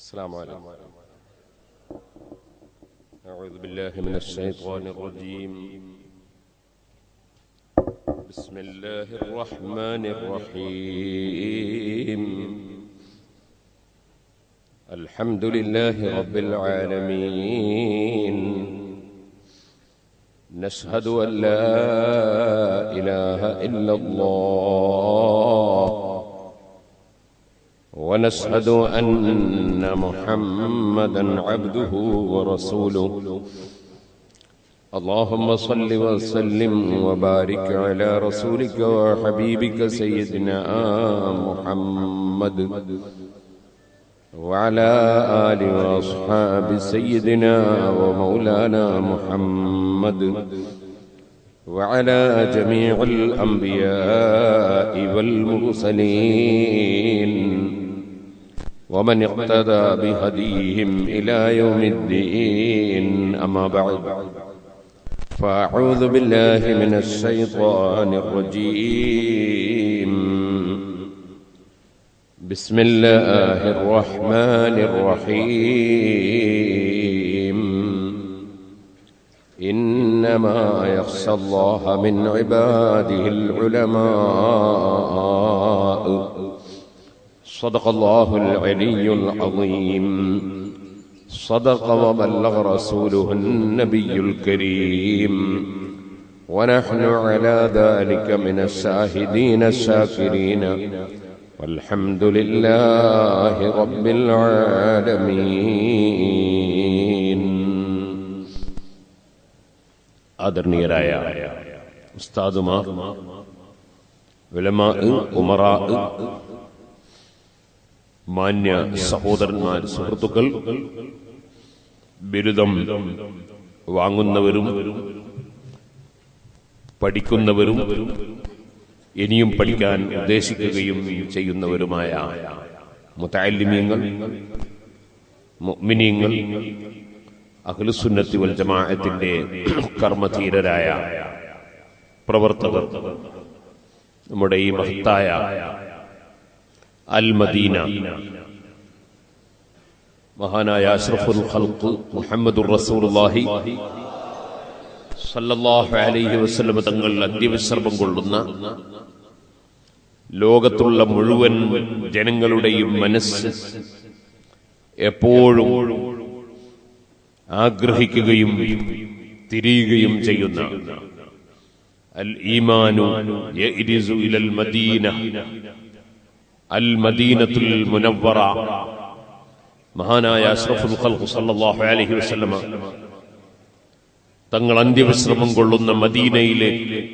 السلام عليكم أعوذ بالله من الشيطان الرجيم بسم الله الرحمن الرحيم الحمد لله رب العالمين نشهد أن لا إله إلا الله ونشهد أن محمدا عبده ورسوله اللهم صل وسلم وبارك على رسولك وحبيبك سيدنا محمد وعلى آل وأصحاب سيدنا ومولانا محمد وعلى جميع الأنبياء والمرسلين ومن اقتدى بهديهم إلى يوم الدين أما بعد فأعوذ بالله من الشيطان الرجيم بسم الله الرحمن الرحيم إنما يخشى الله من عباده العلماء صدق الله العلي العظيم صدق وبلغ رسوله النبي الكريم ونحن على ذلك من الشاهدين الشاكرين والحمد لله رب العالمين ആദരണീയരായ ഉസ്താദുമാർ വിലമാ ഉമറാ മാന്യ സഹോദരന്മാർ സുഹൃത്തുക്കൾ ബിരുദം വാങ്ങുന്നവരും പഠിക്കുന്നവരും ഇനിയും പഠിക്കാൻ ഉദ്ദേശിക്കുകയും ചെയ്യുന്നവരുമായ മുത്താലിമ്യങ്ങൾ മുഅ്മിനീങ്ങൾ അഖിലുസുന്നത്തി വൽ ജമാഅത്തിന്റെ കർമ്മധീരരായ പ്രവർത്തകർ നമ്മുടെ ഈ മഹത്തായ അൽ മദീന മഹാനായ അഷ്റഫുൽ ഖൽഖ് മുഹമ്മദുർ റസൂലുള്ളാഹി സല്ലല്ലാഹു അലൈഹി വസല്ലം തങ്ങൾ അന്ത്യവിശ്രമം കൊള്ളുന്ന ലോകത്തുള്ള മുഴുവൻ ജനങ്ങളുടെയും മനസ്സ് എപ്പോഴും ആഗ്രഹിക്കുകയും തിരിയുകയും ചെയ്യുന്ന അൽ ഈമാനു യഇരിസു ഇലൽ മദീന അൽ മദീനത്തുൽ മുനവ്വറ മഹാനായ അഷ്റഫുൽ ഖൽഖ് സല്ലല്ലാഹു അലൈഹി വസല്ലമ തങ്ങൾ അന്ത്യവിശ്രമം കൊള്ളുന്ന മദീനയിലെ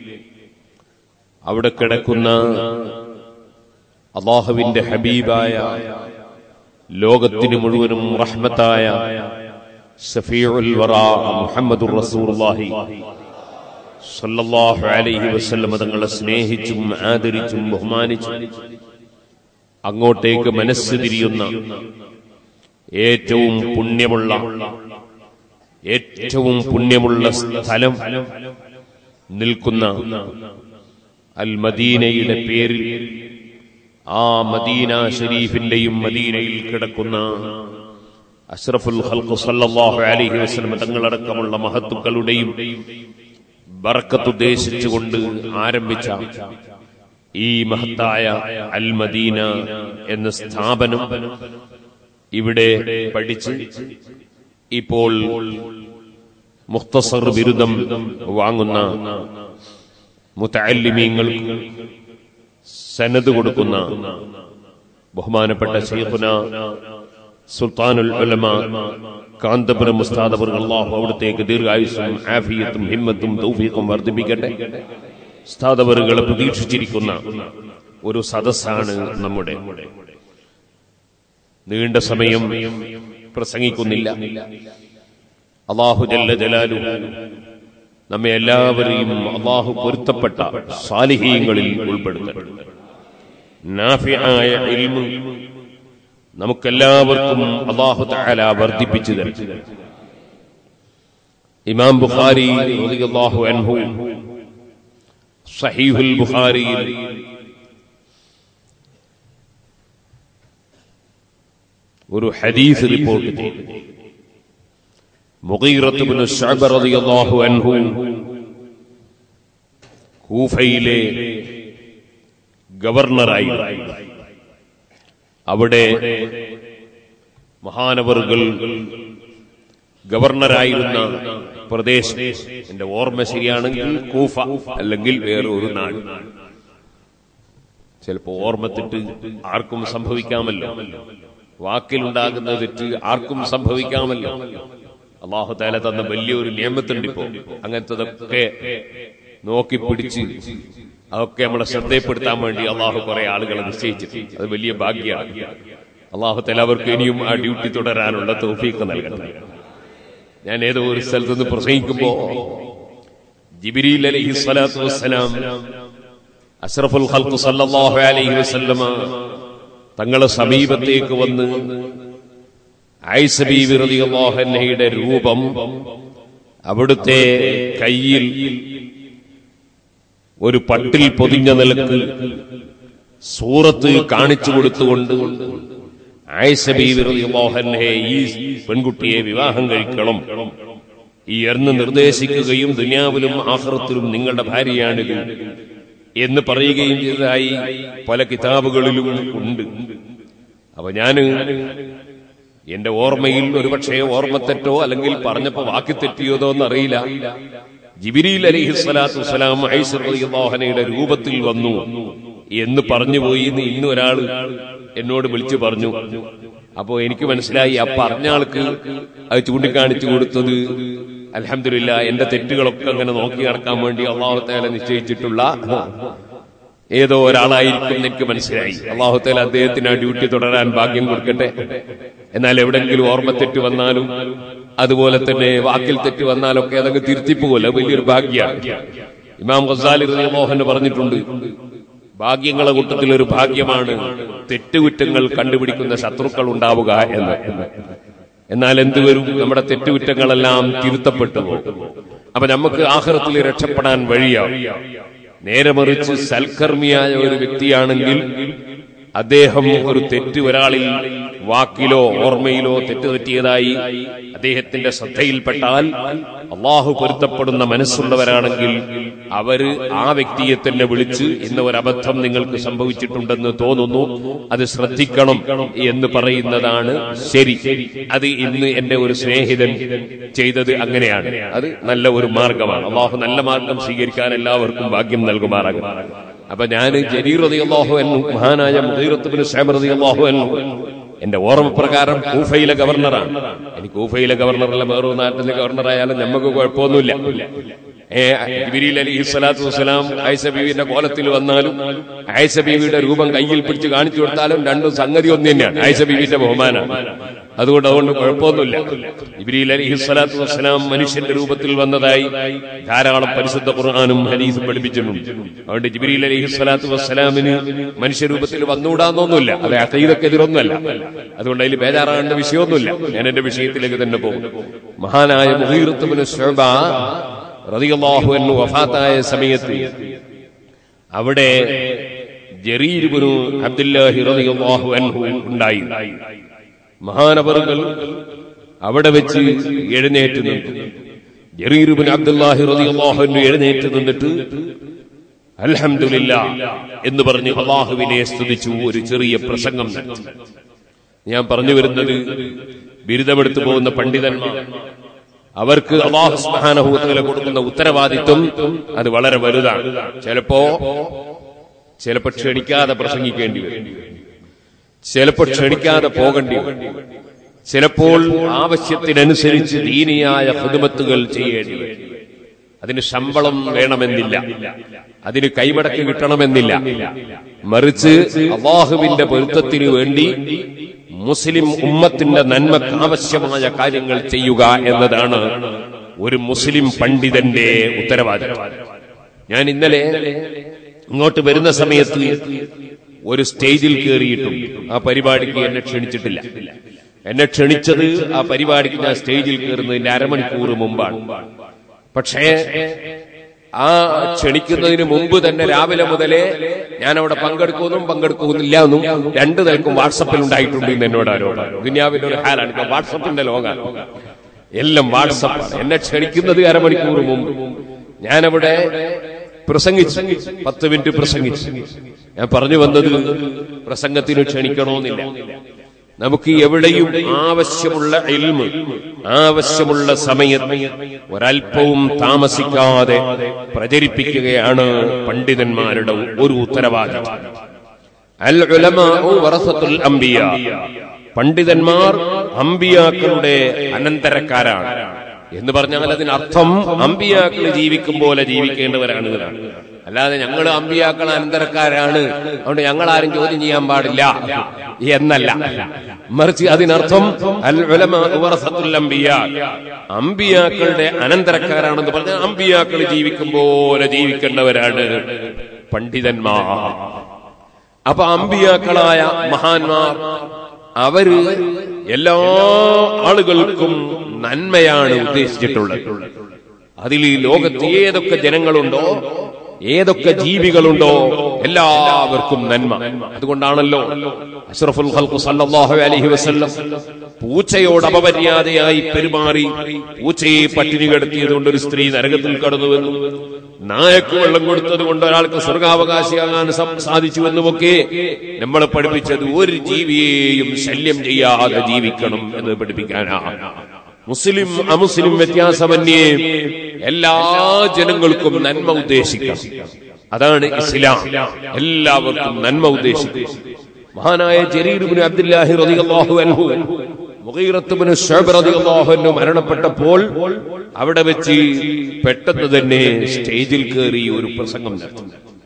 അവിടെ കിടക്കുന്ന അള്ളാഹുവിന്റെ ഹബീബായ ലോകത്തിന് മുഴുവനും റഹ്മത്തായ സഫീഉൽ വറ മുഹമ്മദുർ റസൂലുള്ളാഹി സല്ലല്ലാഹു അലൈഹി വസല്ലം തങ്ങളെ സ്നേഹിച്ചും ആദരിച്ചും ബഹുമാനിച്ചും അങ്ങോട്ടേക്ക് മനസ്സ് തിരിയുന്ന ഏറ്റവും പുണ്യമുള്ള ഏറ്റവും പുണ്യമുള്ള സ്ഥലം നിൽക്കുന്ന അൽ മദീനയുടെ പേരിൽ ആ മദീന ഷരീഫിന്റെയും മദീനയിൽ കിടക്കുന്ന അഷ്റഫുൽ ഖൽഖ് സല്ലല്ലാഹു അലൈഹി വസല്ലം തങ്ങളടക്കമുള്ള മഹത്തുക്കളുടെയും ബറക്കത്തുദ്ദേശിച്ചുകൊണ്ട് ആരംഭിച്ച ഈ മഹത്തായ അൽ മദീന എന്ന സ്ഥാപനം ഇവിടെ പഠിച്ച് ഇപ്പോൾ മുഖ്തസർ ബിരുദം വാങ്ങുന്ന മുത്തല്ലിമീങ്ങൾക്ക് സനത് കൊടുക്കുന്ന ബഹുമാനപ്പെട്ട ഷെയ്ഖുന സുൽത്താനുൽ ഉലമ കാന്തപുരം മുസ്താദബർ അള്ളാഹു അവിടത്തേക്ക് ദീർഘായുസും ആഫിയത്തും ഹിമ്മത്തും തൗഫീഖും വർദ്ധിപ്പിക്കട്ടെ ഉസ്താദവറുകളെ പ്രതീക്ഷിച്ചിരിക്കുന്ന ഒരു സദസ്സാണ് നമ്മുടെ നീണ്ട സമയം പ്രസംഗിക്കുന്നില്ല അള്ളാഹു ജല്ല ജലാലു നമ്മെ എല്ലാവരെയും അള്ളാഹു പൊരുത്തപ്പെട്ട സാലിഹീങ്ങളിൽ ഉൾപ്പെടുത്തട്ടെ നാഫിയായ ഇൽമ് നമുക്കെല്ലാവർക്കും അള്ളാഹു തആല വർദ്ധിപ്പിച്ചു തരും ഇമാം ബുഖാരി റളിയല്ലാഹു അൻഹു സഹീഹുൽ ബുഖാരിയിൽ ഒരു ഹദീസ് റിപ്പോർട്ട് ചെയ്തു മുഗീറത്ത് ബിൻ ശഅബ റളിയല്ലാഹു അൻഹു കൂഫയിലെ ഗവർണറായി അവിടെ മഹാനവറുകൾ ഗവർണറായിരുന്ന പ്രദേശം എന്റെ ഓർമ്മ ശരിയാണെങ്കിൽ കൂഫ അല്ലെങ്കിൽ വേറെ ഒരു നാട് ചിലപ്പോ ഓർമ്മത്തിട്ട് ആർക്കും സംഭവിക്കാമല്ലോ വാക്കിലുണ്ടാകുന്ന തെറ്റ് ആർക്കും സംഭവിക്കാമല്ലോ അള്ളാഹു താല തന്ന വലിയൊരു നിയമത്തുണ്ട് ഇപ്പോ അങ്ങനത്തതൊക്കെ നോക്കി പിടിച്ച് അതൊക്കെ നമ്മളെ ശ്രദ്ധയപ്പെടുത്താൻ വേണ്ടി അള്ളാഹു കുറെ ആളുകളെ നിശ്ചയിച്ചിട്ടുണ്ട് അത് വലിയ ഭാഗ്യമാണ് അള്ളാഹു താല അവർക്ക് ഇനിയും ആ ഡ്യൂട്ടി തുടരാനുള്ള തോഫീക്ക് നൽകട്ടെ ഞാൻ ഏതോ ഒരു സ്ഥലത്ത് നിന്ന് പ്രസംഗിക്കുമ്പോ ജിബിരിൽ അലൈഹി സ്വലാത്തു വസ്സലാം അഷ്റഫുൽ ഖൽഖ് സല്ലല്ലാഹു അലൈഹി വസല്ലമ തങ്ങളെ സമീപത്തേക്ക് വന്ന് ആയിഷ ബീവി റളിയല്ലാഹു അൻഹയുടെ രൂപം അവിടുത്തെ കയ്യിൽ ഒരു പട്ടിൽ പൊതിഞ്ഞ നിലക്ക് സൂറത്ത് കാണിച്ചു കൊടുത്തുകൊണ്ട് ആയിഷ ബീവി റളിയല്ലാഹു അൻഹയെ ഈ പെൺകുട്ടിയെ വിവാഹം കഴിക്കണം ഈ എന്ന് നിർദ്ദേശിക്കുകയും ദുനിയാവിലും ആഹ്റത്തിലും നിങ്ങളുടെ ഭാര്യയാണിത് എന്ന് പറയുകയും ചെയ്തതായി പല കിതാബുകളിലും ഉണ്ട് അപ്പൊ ഞാന് എന്റെ ഓർമ്മയിൽ ഒരുപക്ഷെ ഓർമ്മത്തെറ്റോ അല്ലെങ്കിൽ പറഞ്ഞപ്പോ വാക്കി തെറ്റിയോതോ എന്നറിയില്ല ജിബിരിൽ അലിഹി സ്വലാത്തു വസ്സലാം ഐശ്വര്യോഹനയുടെ രൂപത്തിൽ വന്നു എന്ന് പറഞ്ഞുപോയി എന്ന് ഇന്ന് ഒരാള് എന്നോട് വിളിച്ചു പറഞ്ഞു അപ്പോ എനിക്ക് മനസ്സിലായി ആ പറഞ്ഞ ആൾക്ക് അത് ചൂണ്ടിക്കാണിച്ചു കൊടുത്തത് അലഹമില്ല എന്റെ തെറ്റുകളൊക്കെ അങ്ങനെ നോക്കി നടക്കാൻ വേണ്ടി അള്ളാഹുത്തേല നിശ്ചയിച്ചിട്ടുള്ള ഏതോ ഒരാളായിരിക്കും എന്ന് എനിക്ക് മനസ്സിലായി അള്ളാഹുത്തേല അദ്ദേഹത്തിന് ആ ഡ്യൂട്ടി തുടരാൻ ഭാഗ്യം കൊടുക്കട്ടെ എന്നാൽ എവിടെങ്കിലും ഓർമ്മ തെറ്റ് വന്നാലും അതുപോലെ തന്നെ വാക്കിൽ തെറ്റ് വന്നാലൊക്കെ അതങ്ങ് തിരുത്തിപ്പോകല്ലോ വലിയൊരു ഭാഗ്യമാണ് ഇമാം ഖസാലി മോഹൻ പറഞ്ഞിട്ടുണ്ട് ഭാഗ്യങ്ങളെ കൂട്ടത്തിൽ ഒരു ഭാഗ്യമാണ് തെറ്റുകുറ്റങ്ങൾ കണ്ടുപിടിക്കുന്ന ശത്രുക്കൾ ഉണ്ടാവുക എന്ന് എന്നാൽ എന്തുവരും നമ്മുടെ തെറ്റുകുറ്റങ്ങളെല്ലാം തിരുത്തപ്പെട്ടു പോകും അപ്പൊ നമുക്ക് ആഹ്റത്തിൽ രക്ഷപ്പെടാൻ വഴിയാവും നേരെ മറിച്ച് സൽക്കർമ്മിയായ ഒരു വ്യക്തിയാണെങ്കിൽ അദ്ദേഹം ഒരു തെറ്റ് ഒരാളിൽ വാക്കിലോ ഓർമ്മയിലോ തെറ്റ് തെറ്റിയതായി അദ്ദേഹത്തിന്റെ ശ്രദ്ധയിൽപ്പെട്ടാൽ അള്ളാഹു പൊരുത്തപ്പെടുന്ന മനസ്സുള്ളവരാണെങ്കിൽ അവര് ആ വ്യക്തിയെ തന്നെ വിളിച്ച് ഇന്ന ഒരു അബദ്ധം നിങ്ങൾക്ക് സംഭവിച്ചിട്ടുണ്ടെന്ന് തോന്നുന്നു അത് ശ്രദ്ധിക്കണം എന്ന് പറയുന്നതാണ് ശരി അത് ഇന്ന് എന്റെ ഒരു സ്നേഹിതൻ ചെയ്തത് അങ്ങനെയാണ് അത് നല്ല ഒരു മാർഗമാണ് അള്ളാഹു നല്ല മാർഗം സ്വീകരിക്കാൻ എല്ലാവർക്കും ഭാഗ്യം നൽകുമാറാകും അപ്പൊ ഞാൻ ജരീർ റളിയല്ലാഹു അൻഹു മഹാനായ മുഗീറത്ത് ബിൻ ശഅബ് റളിയല്ലാഹു അൻഹു എന്റെ ഓർമ്മ പ്രകാരം കൂഫയിലെ ഗവർണറാണ് എനിക്ക് കൂഫയിലെ ഗവർണറല്ല വേറൊരു നാട്ടിലെ ഗവർണറായാലും നമുക്ക് കുഴപ്പമൊന്നുമില്ല ഏ ജിബിരിൽ അലിഹി സ്വലാത്തു വസ്സലാം ആയിഷ ബീവിന്റെ കോലത്തിൽ വന്നാലും ആയിഷ ബീവിയുടെ രൂപം കയ്യിൽ പിടിച്ച് കാണിച്ചു കൊടുത്താലും രണ്ടും സംഗതി ഒന്ന് തന്നെയാണ് ആയിഷ ബീവിന്റെ ബഹുമാനാണ് അതുകൊണ്ട് അതുകൊണ്ട് കുഴപ്പമൊന്നുമില്ല ഇബ്രീൽ അലിഹി സ്വലാത്തു വസ്സലാം മനുഷ്യന്റെ രൂപത്തിൽ വന്നതായി ധാരാളം പരിശുദ്ധ ഖുർആാനും ഹദീസും പഠിപ്പിച്ചിട്ടുണ്ട് അതുകൊണ്ട് ജിബ്രീൽ അലിഹി സ്വലാത്തു വസ്സലാമിന് മനുഷ്യരൂപത്തിൽ വന്നുകൂടാന്നൊന്നുമില്ല അത് അക്കൈദക്കെതിരൊന്നുമല്ല അതുകൊണ്ട് അതിൽ ബേജാറാകേണ്ട വിഷയമൊന്നുമില്ല ഞാൻ എന്റെ വിഷയത്തിലേക്ക് തന്നെ പോകും മഹാനായ മുഹീർത്തുബിന് ശോഭ റതിയല്ലാഹു എന്ന് വഫാത്തായ സമയത്ത് അവിടെ ജറീരുബിനു അബ്ദുല്ലാഹി റളിയല്ലാഹു അൻഹു ഉണ്ടായി മഹാനവറുകൾ അവിടെ വെച്ച് എഴുന്നേറ്റ് നിന്നു ജറീറുബിൻ അബ്ദുല്ലാഹി റളിയല്ലാഹു അൻഹു എഴുന്നേറ്റ് നിന്നിട്ട് അൽഹംദുലില്ല എന്ന് പറഞ്ഞ് അള്ളാഹുവിനെ സ്തുതിച്ചു ഒരു ചെറിയ പ്രസംഗം നടത്തി ഞാൻ പറഞ്ഞു വരുന്നത് ബിരുദമെടുത്തു പോകുന്ന പണ്ഡിതന്മാർ അവർക്ക് അള്ളാഹു സുബ്ഹാനഹു കൊടുക്കുന്ന ഉത്തരവാദിത്വം അത് വളരെ വലുതാണ് ചിലപ്പോ ചിലപ്പോ ക്ഷണിക്കാതെ പ്രസംഗിക്കേണ്ടി വരും ചിലപ്പോൾ ക്ഷണിക്കാതെ പോകേണ്ടി വരും ചിലപ്പോൾ ആവശ്യത്തിനനുസരിച്ച് ദീനിയായ ഹിദമത്തുകൾ ചെയ്യേണ്ടി വരും അതിന് ശമ്പളം വേണമെന്നില്ല അതിന് കൈമടക്ക് കിട്ടണമെന്നില്ല മറിച്ച് അള്ളാഹുവിന്റെ പൊരുത്തത്തിനു വേണ്ടി മുസ്ലിം ഉമ്മത്തിന്റെ നന്മക്ക് ആവശ്യമായ കാര്യങ്ങൾ ചെയ്യുക എന്നതാണ് ഒരു മുസ്ലിം പണ്ഡിതന്റെ ഉത്തരവാദിത്വം ഞാൻ ഇന്നലെ ഇങ്ങോട്ട് വരുന്ന സമയത്ത് ഒരു സ്റ്റേജിൽ കയറിയിട്ടും ആ പരിപാടിക്ക് എന്നെ ക്ഷണിച്ചിട്ടില്ല എന്നെ ക്ഷണിച്ചത് ആ പരിപാടിക്ക് ഞാൻ സ്റ്റേജിൽ കയറുന്നതിന്റെ അരമണിക്കൂർ മുമ്പാണ് പക്ഷേ ആ ക്ഷണിക്കുന്നതിന് മുമ്പ് തന്നെ രാവിലെ മുതലേ ഞാൻ അവിടെ പങ്കെടുക്കുമെന്നും പങ്കെടുക്കുന്നില്ല എന്നും രണ്ടു നിലക്കും വാട്സപ്പിൽ ഉണ്ടായിട്ടുണ്ട് എന്ന് എന്നോട് ആരോപണം ദുനിയാവിന്റെ ഒരു ഹാലാണ് ഇപ്പൊ വാട്സപ്പിന്റെ ലോകമാണ് എല്ലാം വാട്സപ്പാണ് എന്നെ ക്ഷണിക്കുന്നത് അരമണിക്കൂർ മുമ്പ് ഞാനവിടെ പ്രസംഗിച്ചു പത്ത് മിനിറ്റ് പ്രസംഗിച്ചു ഞാൻ പറഞ്ഞു വന്നത് പ്രസംഗത്തിന് ക്ഷണിക്കണമെന്നില്ല നമുക്ക് എവിടെയും ആവശ്യമുള്ള ഇൽമ് ആവശ്യമുള്ള സമയത്ത് ഒരൽപ്പവും താമസിക്കാതെ പ്രചരിപ്പിക്കുകയാണ് പണ്ഡിതന്മാരുടെ ഒരു ഉത്തരവാദിത്വം അൽ ഉലമാഉ വറസത്തുൽ അംബിയ പണ്ഡിതന്മാർ അമ്പിയാക്കളുടെ അനന്തരക്കാരാണ് എന്ന് പറഞ്ഞാൽ അതിനർത്ഥം അമ്പിയാക്കൾ ജീവിക്കും പോലെ ജീവിക്കേണ്ടവരാണ് എന്നാണ് അല്ലാതെ ഞങ്ങൾ അമ്പിയാക്കൾ അനന്തരക്കാരാണ് അതുകൊണ്ട് ഞങ്ങൾ ആരും ചോദ്യം ചെയ്യാൻ പാടില്ല എന്നല്ല മറിച്ച് അതിനർത്ഥം അൽ ഉലമാ വറസത്തുൽ അംബിയ അമ്പിയാക്കളുടെ അനന്തരക്കാരാണെന്ന് പറഞ്ഞാൽ അമ്പിയാക്കൾ ജീവിക്കും പോലെ ജീവിക്കേണ്ടവരാണ് പണ്ഡിതന്മാർ അപ്പൊ അമ്പിയാക്കളായ മഹാന്മാർ അവര് എല്ലാ ആളുകൾക്കും നന്മയാണ് ഉദ്ദേശിച്ചിട്ടുള്ളത് അതിൽ ഈ ലോകത്ത് ഏതൊക്കെ ജനങ്ങളുണ്ടോ ഏതൊക്കെ ജീവികളുണ്ടോ എല്ലാവർക്കും നന്മ അതുകൊണ്ടാണല്ലോ അഷ്റഫുൽ ഖൽഖ് സല്ലല്ലാഹു അലൈഹി വസല്ലം പൂച്ചയോട് അപമര്യാദയായി പെരുമാറി പൂച്ചയെ പട്ടിണി കിടത്തിയത് കൊണ്ട് ഒരു സ്ത്രീ നരകത്തിൽ കടന്നുവെന്നും നായക്ക് വെള്ളം കൊടുത്തത് കൊണ്ട് ഒരാൾക്ക് സ്വർഗാവകാശിയാകാൻ സം- സാധിച്ചുവെന്നുമൊക്കെ നമ്മളെ പഠിപ്പിച്ചത് ഒരു ജീവിയെയും ശല്യം ചെയ്യാതെ ജീവിക്കണം എന്ന് പഠിപ്പിക്കാനാണ് മുസ്ലിം അമുസ്ലിം വ്യത്യാസമന്യേ എല്ലാ ജനങ്ങൾക്കും നന്മ ഉദ്ദേശിക്കണം അതാണ് ഇസ്ലാം എല്ലാവർക്കും നന്മ ഉദ്ദേശിക്കും മഹാനായ ജരീറുബിന് അബ്ദുല്ലാഹി റളിയല്ലാഹു അൻഹു മുഗീറത്തുബിന് ശുഅബ് റളിയല്ലാഹു അൻഹു മരണപ്പെട്ടപ്പോൾ അവിടെ വെച്ച് പെട്ടെന്ന് തന്നെ സ്റ്റേജിൽ കയറി ഒരു പ്രസംഗം നടത്തി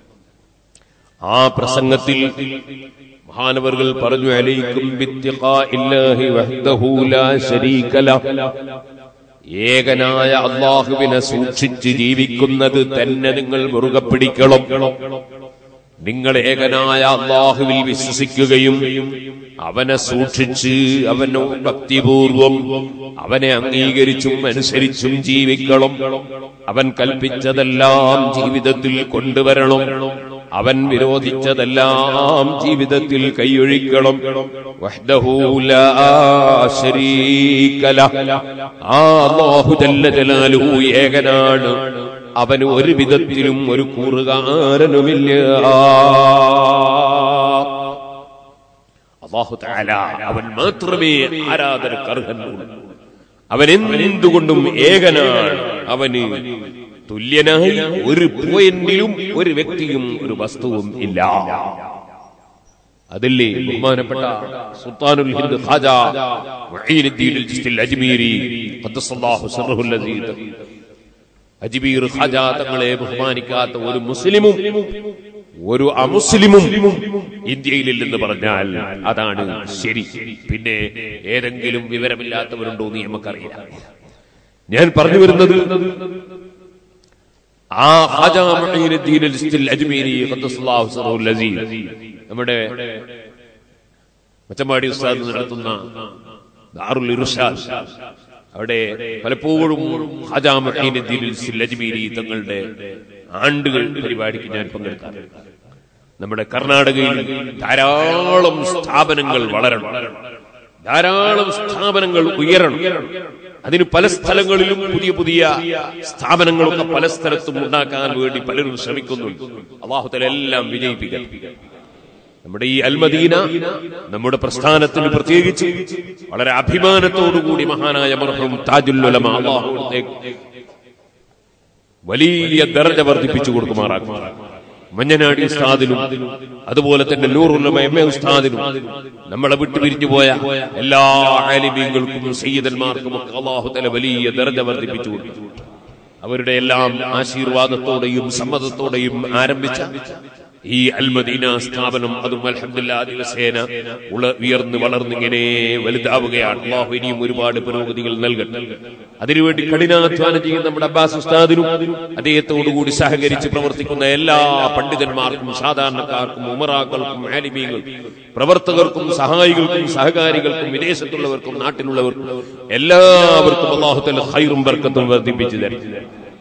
ആ പ്രസംഗത്തിൽ മഹാനവറുകൾ പറഞ്ഞു അലൈക്കും ബിത്തിഖാഇല്ലാഹി വഹ്ദഹു ലാ ശരീക ലഹ് ഏകനായ അള്ളാഹുവിനെ സൂക്ഷിച്ച് ജീവിക്കുന്നത് തന്നെ നിങ്ങൾ മുറുകെ പിടിക്കണം നിങ്ങൾ ഏകനായ അള്ളാഹുവിൽ വിശ്വസിക്കുകയും അവനെ സൂക്ഷിച്ച് അവനോ ഭക്തിപൂർവം അവനെ അംഗീകരിച്ചും അനുസരിച്ചും ജീവിക്കണം അവൻ കൽപ്പിച്ചതെല്ലാം ജീവിതത്തിൽ കൊണ്ടുവരണം അവൻ വിരോധിച്ചതെല്ലാം ജീവിതത്തിൽ കൈയൊഴിക്കണം വഹ്ദഹു ലാ ശരീക ലഹ്. ആ അല്ലാഹു ജല്ല ജലാലുഹു ഏകനാണ് അവന് ഒരു വിധത്തിലും ഒരു കൂറുകാരനുമില്ല അള്ളാഹു തആല അവൻ മാത്രമേ ആരാധനക്കർഹനുള്ളൂ അവൻ എന്തുകൊണ്ടും ഏകനാണ് അവന് തുല്യനായി ഒരു പോയിന്റിലും ഒരു വ്യക്തിയും ഒരു വസ്തുവും ഇല്ല അതല്ലേ ബഹുമാനപ്പെട്ട സുൽത്താനുൽ ഹിന്ദ് ഖാജ മുഈനുദ്ദീൻ അൽ ജിസ്തിൽ അജ്മീരി ഖദ്ദസല്ലാഹു സിർറുൽ അസീദ് അജ്മീർ ഖാജ തങ്ങളെ ബഹുമാനിക്കാത്ത ഒരു മുസ്ലിമും ഒരു അമുസ്ലിമും ഇന്ത്യയിലില്ലെന്ന് പറഞ്ഞാൽ അതാണ് ശരി പിന്നെ ഏതെങ്കിലും വിവരമില്ലാത്തവരുണ്ടോ എന്ന് നമുക്കറിയില്ല ഞാൻ പറഞ്ഞു വരുന്നത് ആ ഖാജ മുഈനുദ്ദീൻ അൽ ജിസ്തിൽ അജ്മീരി ഖദ്ദസല്ലാഹു സിർറുൽ അസീദ് നമ്മുടെ മച്ചമ്പാടി ഉസ്താദ് നടത്തുന്ന ദാറുൽ ഇർഷാദ് അവിടെ പലപ്പോഴും ഖാജാ മുഈനുദ്ദീൻ അൽ അജ്മീരി തങ്ങളുടെ ആണ്ടുകൾ പരിപാടിക്ക് ഞാൻ പങ്കെടുക്കാറുണ്ട് നമ്മുടെ കർണാടകയിൽ ധാരാളം സ്ഥാപനങ്ങൾ വളരണം ധാരാളം സ്ഥാപനങ്ങൾ ഉയരണം അതിന് പല സ്ഥലങ്ങളിലും പുതിയ പുതിയ സ്ഥാപനങ്ങളൊക്കെ പല സ്ഥലത്തും ഉണ്ടാക്കാൻ വേണ്ടി പലരും ശ്രമിക്കുന്നുണ്ട് അള്ളാഹുത്തല എല്ലാം വിജയിപ്പിക്കണം നമ്മുടെ ഈ അൽമദീന നമ്മുടെ പ്രസ്ഥാനത്തിന് പ്രത്യേകിച്ച് വളരെ അഭിമാനത്തോടുകൂടി മഹാനായ മർഹം താജുല്ലുലമ അള്ളാഹു അവിടുത്തേക്ക് വലിയ ദർജ വർദ്ധിപ്പിച്ചു കൊടുക്കുമാറാക്കും മഞ്ഞനാടി ഉസ്താദിനും അതുപോലെ തന്നെ നൂറുല്ലമ എം എ ഉസ്താദിനും നമ്മളെ വിട്ടു പിരിഞ്ഞു പോയ എല്ലാ ആലിമീങ്ങൾക്കും സയ്യിദന്മാർക്കും ഒക്കെ അള്ളാഹു തല വലിയ ദർജ വർദ്ധിപ്പിച്ചു കൊടുത്തു അവരുടെ എല്ലാം ആശീർവാദത്തോടെയും സമ്മതത്തോടെയും ആരംഭിച്ച ഈ അൽമദീന സ്ഥാപനം അതും അൽഹംദുലില്ലാ ദിവസേന ഉള ഉയർന്ന് വളർന്നിങ്ങനെ വലുതാവുകയാണ് അള്ളാഹു ഇനിയും ഒരുപാട് പുരോഗതികൾ നൽകട്ടെ അതിനുവേണ്ടി കഠിനാധ്വാനം ചെയ്യുന്ന നമ്മുടെ അബ്ബാസ് ഉസ്താദിനും അദ്ദേഹത്തോടുകൂടി സഹകരിച്ച് പ്രവർത്തിക്കുന്ന എല്ലാ പണ്ഡിതന്മാർക്കും സാധാരണക്കാർക്കും ഉമറാക്കൾക്കും ആലിമീങ്ങൾക്കും പ്രവർത്തകർക്കും സഹായികൾക്കും സഹകാരികൾക്കും വിദേശത്തുള്ളവർക്കും നാട്ടിലുള്ളവർക്കും എല്ലാവർക്കും അള്ളാഹുത്തല ഹൈറും ബർക്കത്തും വർദ്ധിപ്പിച്ചു തരും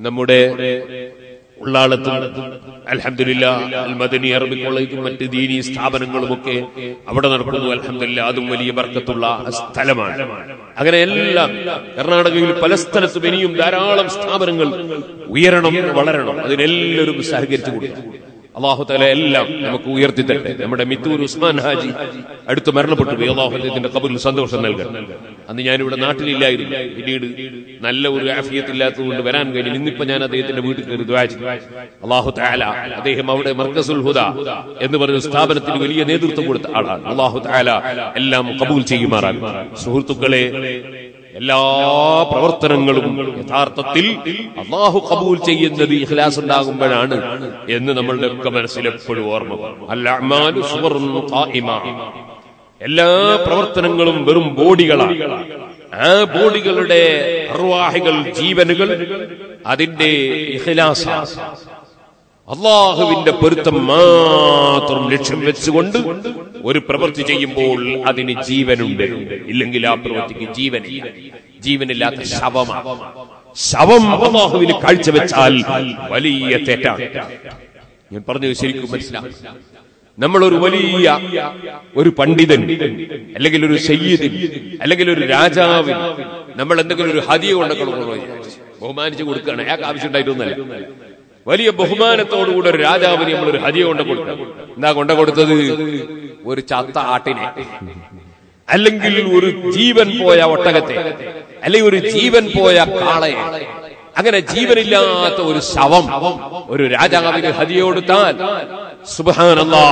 നമ്മുടെ ഉള്ളാളത്തും അലഹമില്ല മദനി അറബി കോളേജും മറ്റ് ദീനീ സ്ഥാപനങ്ങളുമൊക്കെ അവിടെ നടക്കുന്നു അലഹമില്ല അതും വലിയ ബർക്കത്തുള്ള സ്ഥലമാണ് അങ്ങനെ എല്ലാം കർണാടകയിൽ പല സ്ഥലത്തും ഇനിയും ധാരാളം സ്ഥാപനങ്ങൾ ഉയരണം വളരണം അതിനെല്ലാവരും സഹകരിച്ചു കൊടുക്കും അള്ളാഹു തല എല്ലാം നമുക്ക് ഉയർത്തി തട്ടെ നമ്മുടെ മിത്തൂർ ഉസ്മാൻ ഹാജി അടുത്ത് മരണപ്പെട്ടു പോയി അള്ളാഹു അദ്ദേഹത്തിന്റെ കബറിൽ സന്തോഷം നൽകണം അന്ന് ഞാനിവിടെ നാട്ടിലില്ലായിരുന്നു പിന്നീട് നല്ല ഒരു ആഫിയത്തില്ലാത്തതുകൊണ്ട് വരാൻ കഴിഞ്ഞു ഇന്നിപ്പോ ഞാൻ അദ്ദേഹത്തിന്റെ വീട്ടിൽ കയറി ദ്വാജി അള്ളാഹു താല അദ്ദേഹം അവിടെ മർക്കസുൽ ഹുദ എന്ന് പറഞ്ഞ സ്ഥാപനത്തിന് വലിയ നേതൃത്വം കൊടുത്ത ആളാണ് അള്ളാഹു താല എല്ലാം കബൂൽ ചെയ്യുമാറാകും സുഹൃത്തുക്കളെ എല്ലാ പ്രവർത്തനങ്ങളും യഥാർത്ഥത്തിൽ അള്ളാഹു കബൂൽ ചെയ്യുന്നത് ഇഖ്ലാസ് ഉണ്ടാകുമ്പോഴാണ് എന്ന് നമ്മളുടെ ഒക്കെ മനസ്സിൽ എപ്പോഴും ഓർമ്മ വേണം. അൽ അഅ്മാലു സുവർഉൻ ഖായിമ. എല്ലാ പ്രവർത്തനങ്ങളും വെറും ബോഡികളാണ് ആ ബോഡികളുടെ അർവാഹികൾ ജീവനുകൾ അതിന്റെ ഇഖ്ലാസാണ് അള്ളാഹുവിന്റെ പൊരുത്തം മാത്രം ലക്ഷ്യം വെച്ചുകൊണ്ട് ഒരു പ്രവൃത്തി ചെയ്യുമ്പോൾ അതിന് ജീവനുണ്ട് ഇല്ലെങ്കിൽ ആ പ്രവൃത്തിക്ക് ജീവനില്ല ജീവനില്ലാത്ത ശവമാണ് ശവം അള്ളാഹുവിന് കാഴ്ചവെച്ചാൽ വലിയ തെറ്റാണ് ഞാൻ പറഞ്ഞത് ശരിക്കും മനസ്സിലാക്കും നമ്മൾ ഒരു വലിയ ഒരു പണ്ഡിതൻ അല്ലെങ്കിൽ ഒരു സയ്യിദിൻ അല്ലെങ്കിൽ ഒരു രാജാവിൻ നമ്മൾ എന്തെങ്കിലും ഒരു ഹതിയ കൊണ്ടൊക്കെ ബഹുമാനിച്ചു കൊടുക്കുകയാണ് അയാൾക്ക് ആവശ്യം ഉണ്ടായിട്ടൊന്നല്ല വലിയ ബഹുമാനത്തോടുകൂടെ ഒരു രാജാവിന് നമ്മൾ ഒരു ഹതിയ കൊണ്ട കൊടുക്കണം എന്താ കൊണ്ട കൊടുത്തത് ഒരു ചത്ത ആട്ടിനെ അല്ലെങ്കിൽ ഒരു ജീവൻ പോയ ഒട്ടകത്തെ അല്ലെങ്കിൽ ഒരു ജീവൻ പോയ കാളയെ അങ്ങനെ ജീവനില്ലാത്ത ഒരു ശവം ഒരു രാജാവിന് ഹതിയ കൊടുത്താൽ സുബാനല്ലാ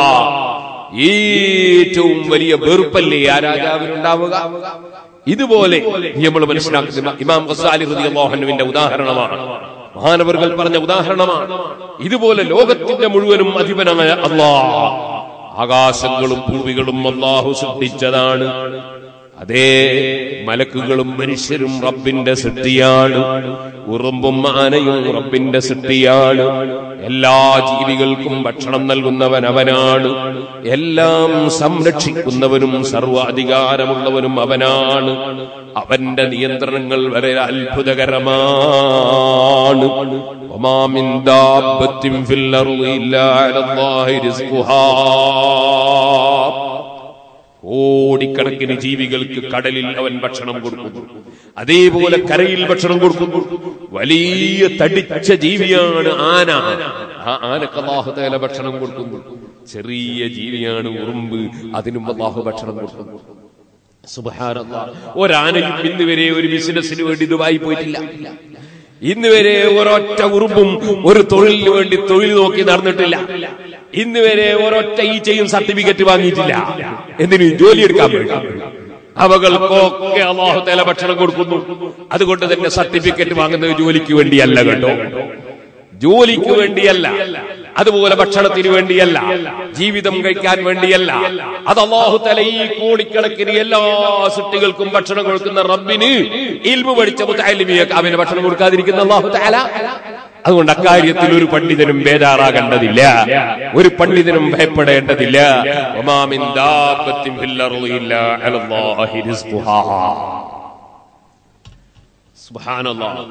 ഏറ്റവും വലിയ വെറുപ്പല്ലേ ആ രാജാവിനുണ്ടാവുക ഇതുപോലെ നമ്മൾ മനസ്സിലാക്കുന്ന ഇമാം ഗസാലി റളിയല്ലാഹുവിന്റെ ഉദാഹരണമാണ് മഹാനവറുകൾ പറഞ്ഞ ഉദാഹരണമാണ് ഇതുപോലെ ലോകത്തിന്റെ മുഴുവനും അധിപനായ അള്ളാ ആകാശങ്ങളും ഭൂമികളും അള്ളാഹു സൃഷ്ടിച്ചതാണ് അതേ മലക്കുകളും മനുഷ്യരും റബ്ബിന്റെ സൃഷ്ടിയാണ് ഉറുമ്പും ആനയും റബ്ബിന്റെ സൃഷ്ടിയാണ് എല്ലാ ജീവികൾക്കും ഭക്ഷണം നൽകുന്നവൻ അവനാണ് എല്ലാം സംരക്ഷിക്കുന്നവനും സർവാധികാരമുള്ളവനും അവനാണ് അവന്റെ നിയന്ത്രണങ്ങൾ വരെ അത്ഭുതകരമാണ് ഒമാമിൻ ദാബത്തിൻ ഫിൽ അർളി ഇല്ലാ അലല്ലാഹി റിസ്ഖുഹാ കോടിക്കണക്കിന് ജീവികൾക്ക് കടലിൽ അവൻ ഭക്ഷണം കൊടുക്കുന്നു അതേപോലെ കരയിൽ ഭക്ഷണം കൊടുക്കുന്നു വലിയ തടിച്ച ജീവിയാണ് ആന ആ ആനക്ക് അള്ളാഹുതേല ഭക്ഷണം കൊടുക്കുന്നു ചെറിയ ജീവിയാണ് ഉറുമ്പ് അതിനും അള്ളാഹു ഭക്ഷണം കൊടുക്കുന്നു സുബ്ഹാനല്ലാഹ്. ഒരാനയും ഇന്ന് വരെ ഒരു ബിസിനസ്സിന് വേണ്ടി ദുബായി പോയിട്ടില്ല ഇന്ന് വരെ ഒരൊറ്റ ഉറുമ്പും ഒരു തൊഴിലിന് വേണ്ടി തൊഴിൽ നോക്കി നടന്നിട്ടില്ല ഇന്ന് വരെ ഒരൊറ്റ ഈച്ചയും സർട്ടിഫിക്കറ്റ് വാങ്ങിയിട്ടില്ല എന്തിനു ജോലിയെടുക്കാൻ വേണ്ടി അവകൾക്കൊക്കെ അള്ളാഹു തല ഭക്ഷണം കൊടുക്കുന്നു അതുകൊണ്ട് തന്നെ സർട്ടിഫിക്കറ്റ് വാങ്ങുന്നത് ജോലിക്ക് വേണ്ടിയല്ല കേട്ടോ ജോലിക്ക് വേണ്ടിയല്ല അതുപോലെ ഭക്ഷണത്തിന് വേണ്ടിയല്ല ജീവിതം കഴിക്കാൻ വേണ്ടിയല്ല അത് അള്ളാഹു തല ഈ കോടിക്കണക്കിന് എല്ലാ സൃഷ്ടികൾക്കും ഭക്ഷണം കൊടുക്കുന്ന റബ്ബിന് ഇൽമു പഠിച്ച മുത്താലിമിയൊക്കെ അവന് ഭക്ഷണം കൊടുക്കാതിരിക്കുന്ന അള്ളാഹു തല അതുകൊണ്ട് അക്കാര്യത്തിൽ ഒരു പണ്ഡിതനും ബേജാറാകേണ്ടതില്ല ഒരു പണ്ഡിതനും ഭയപ്പെടേണ്ടതില്ല ഒമാമിൻ ദാബത്തിൻ ഫിൽ അർളി ഇല്ലാ അലല്ലാഹി റിസ്ഖുഹാ സുബ്ഹാനല്ലാഹ്.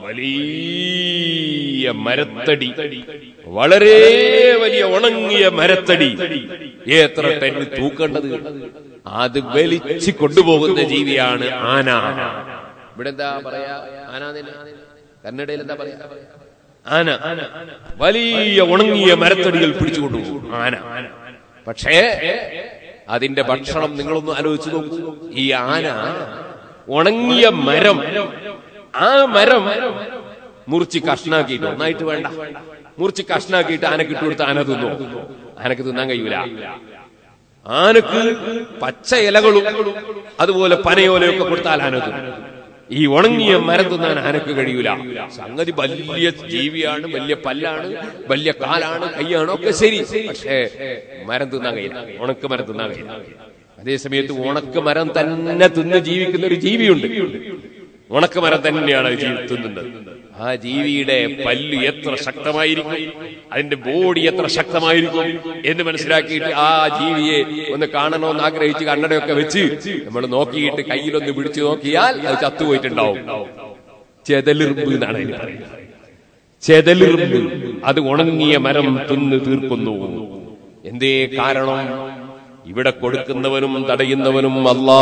വലിയ മരത്തടി വളരെ വലിയ ഉണങ്ങിയ മരത്തടി എത്ര ടൺ തൂക്കേണ്ടത് അത് വലിച്ചു കൊണ്ടുപോകുന്ന ജീവിയാണ് ആന ഇവിടെ എന്താ പറയാ ആന കന്നഡയിൽ എന്താ പറയാ ആന വലിയ ഉണങ്ങിയ മരത്തടികൾ പിടിച്ചുകൊണ്ടുപോകും ആന പക്ഷേ അതിന്റെ ഭക്ഷണം നിങ്ങളൊന്ന് ആലോചിച്ച് നോക്കൂ ഈ ആന ഉണങ്ങിയ മരം ആ മരം മുറിച്ച് കഷ്ണാക്കിയിട്ട് ഒന്നായിട്ട് വേണ്ട മുറിച്ച് കഷ്ണാക്കിയിട്ട് ആനക്ക് ഇട്ട് കൊടുത്ത് ആന തിന്നു ആനക്ക് തിന്നാൻ കഴിയൂല ആനക്ക് പച്ച ഇലകളും അതുപോലെ പനയോലയൊക്കെ കൊടുത്താൽ ആന തിന്നും ഈ ഉണങ്ങിയ മരം തിന്നാൻ ആനക്ക് കഴിയൂല സംഗതി വലിയ ജീവിയാണ് വലിയ പല്ലാണ് വലിയ കാലാണ് കൈയാണ് ഒക്കെ ശരി പക്ഷേ മരം തിന്നാൻ കഴിയില്ല ഉണക്ക് മരം തിന്നാൻ കഴിയില്ല അതേസമയത്ത് ഉണക്ക് മരം തന്നെ തിന്ന് ജീവിക്കുന്ന ഒരു ജീവിയുണ്ട് ഉണക്ക് മരം തന്നെയാണ് അത് ജീവി തിന്നുന്നത് ആ ജീവിയുടെ പല്ല് എത്ര ശക്തമായിരിക്കും അതിന്റെ ബോഡി എത്ര ശക്തമായിരിക്കും എന്ന് മനസ്സിലാക്കിയിട്ട് ആ ജീവിയെ ഒന്ന് കാണണമെന്ന് ആഗ്രഹിച്ച് കണ്ണടയൊക്കെ വെച്ച് നമ്മൾ നോക്കിയിട്ട് കയ്യിലൊന്ന് പിടിച്ചു നോക്കിയാൽ അത് ചത്തുപോയിട്ടുണ്ടാവും ചെതലിറുമ്പ് എന്നാണ് അതിന് പറയുന്നത് ചെതലിറുമ്പ് അത് ഉണങ്ങിയ മരം തിന്ന് തീർക്കുന്നു എന്തേ കാരണം ഇവിടെ കൊടുക്കുന്നവനും തടയുന്നവനും അല്ലാ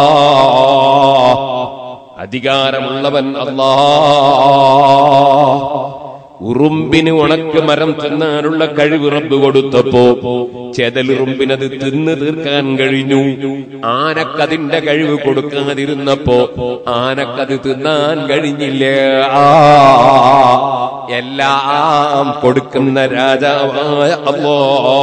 അധികാരമുള്ളവൻ അല്ലാ ഉറുമ്പിന് ഉണക്ക് മരം തിന്നാനുള്ള കഴിവ് റബ്ബ് കൊടുത്തപ്പോ ചെതലുറുമ്പിനത് തിന്ന് തീർക്കാൻ കഴിഞ്ഞു ആനക്കതിന്റെ കഴിവ് കൊടുക്കാതിരുന്നപ്പോ ആനക്കത് തിന്നാൻ കഴിഞ്ഞില്ല ആ, എല്ലാം കൊടുക്കുന്ന രാജാവായ അല്ലോ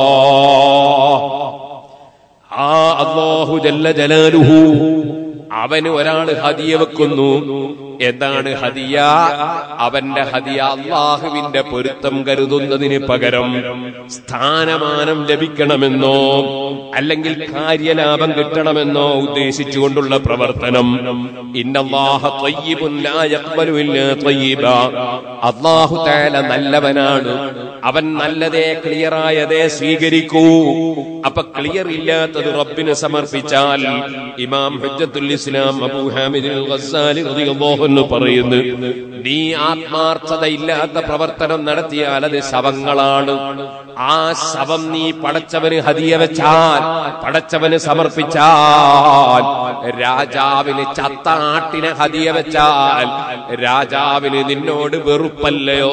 ആ അള്ളാഹു ജല്ല ജലാലുഹു അവന് ഒരാള് ഹദിയ വെക്കുന്നു എന്താണ് ഹദിയ അവന്റെ ഹദിയ അള്ളാഹുവിന്റെ പൊരുത്തം കരുതുന്നതിന് പകരം സ്ഥാനമാനം ലഭിക്കണമെന്നോ അല്ലെങ്കിൽ കാര്യലാഭം കിട്ടണമെന്നോ ഉദ്ദേശിച്ചുകൊണ്ടുള്ള പ്രവർത്തനം ഇന്നല്ലാഹ ത്വയ്യിബുൻ ലാ യഖ്ബലു ഇല്ലാ ത്വയ്യിബ. അള്ളാഹു തആല നല്ലവനാണ് അവൻ നല്ലതേ ക്ലിയറായതേ സ്വീകരിക്കൂ അപ്പൊ ക്ലിയർ ഇല്ലാത്തത് റബ്ബിന് സമർപ്പിച്ചാൽ ഇമാം ഹജ്ജത്തുൽ ഇസ്ലാം അബൂ ഹാമിദ് ഗസ്സാലി റളിയല്ലാഹു അൻഹു പറയുന്നു നീ ആത്മാർത്ഥതയില്ലാത്ത പ്രവർത്തനം നടത്തിയാൽ അത് ശവങ്ങളാണ് ആ ശവം നീ പടച്ചവന് ഹദിയ വെച്ചാൽ പടച്ചവന് സമർപ്പിച്ചാൽ രാജാവിന് ചത്ത ആട്ടിനെ ഹദിയ വെച്ചാൽ രാജാവിന് നിന്നോട് വെറുപ്പല്ലയോ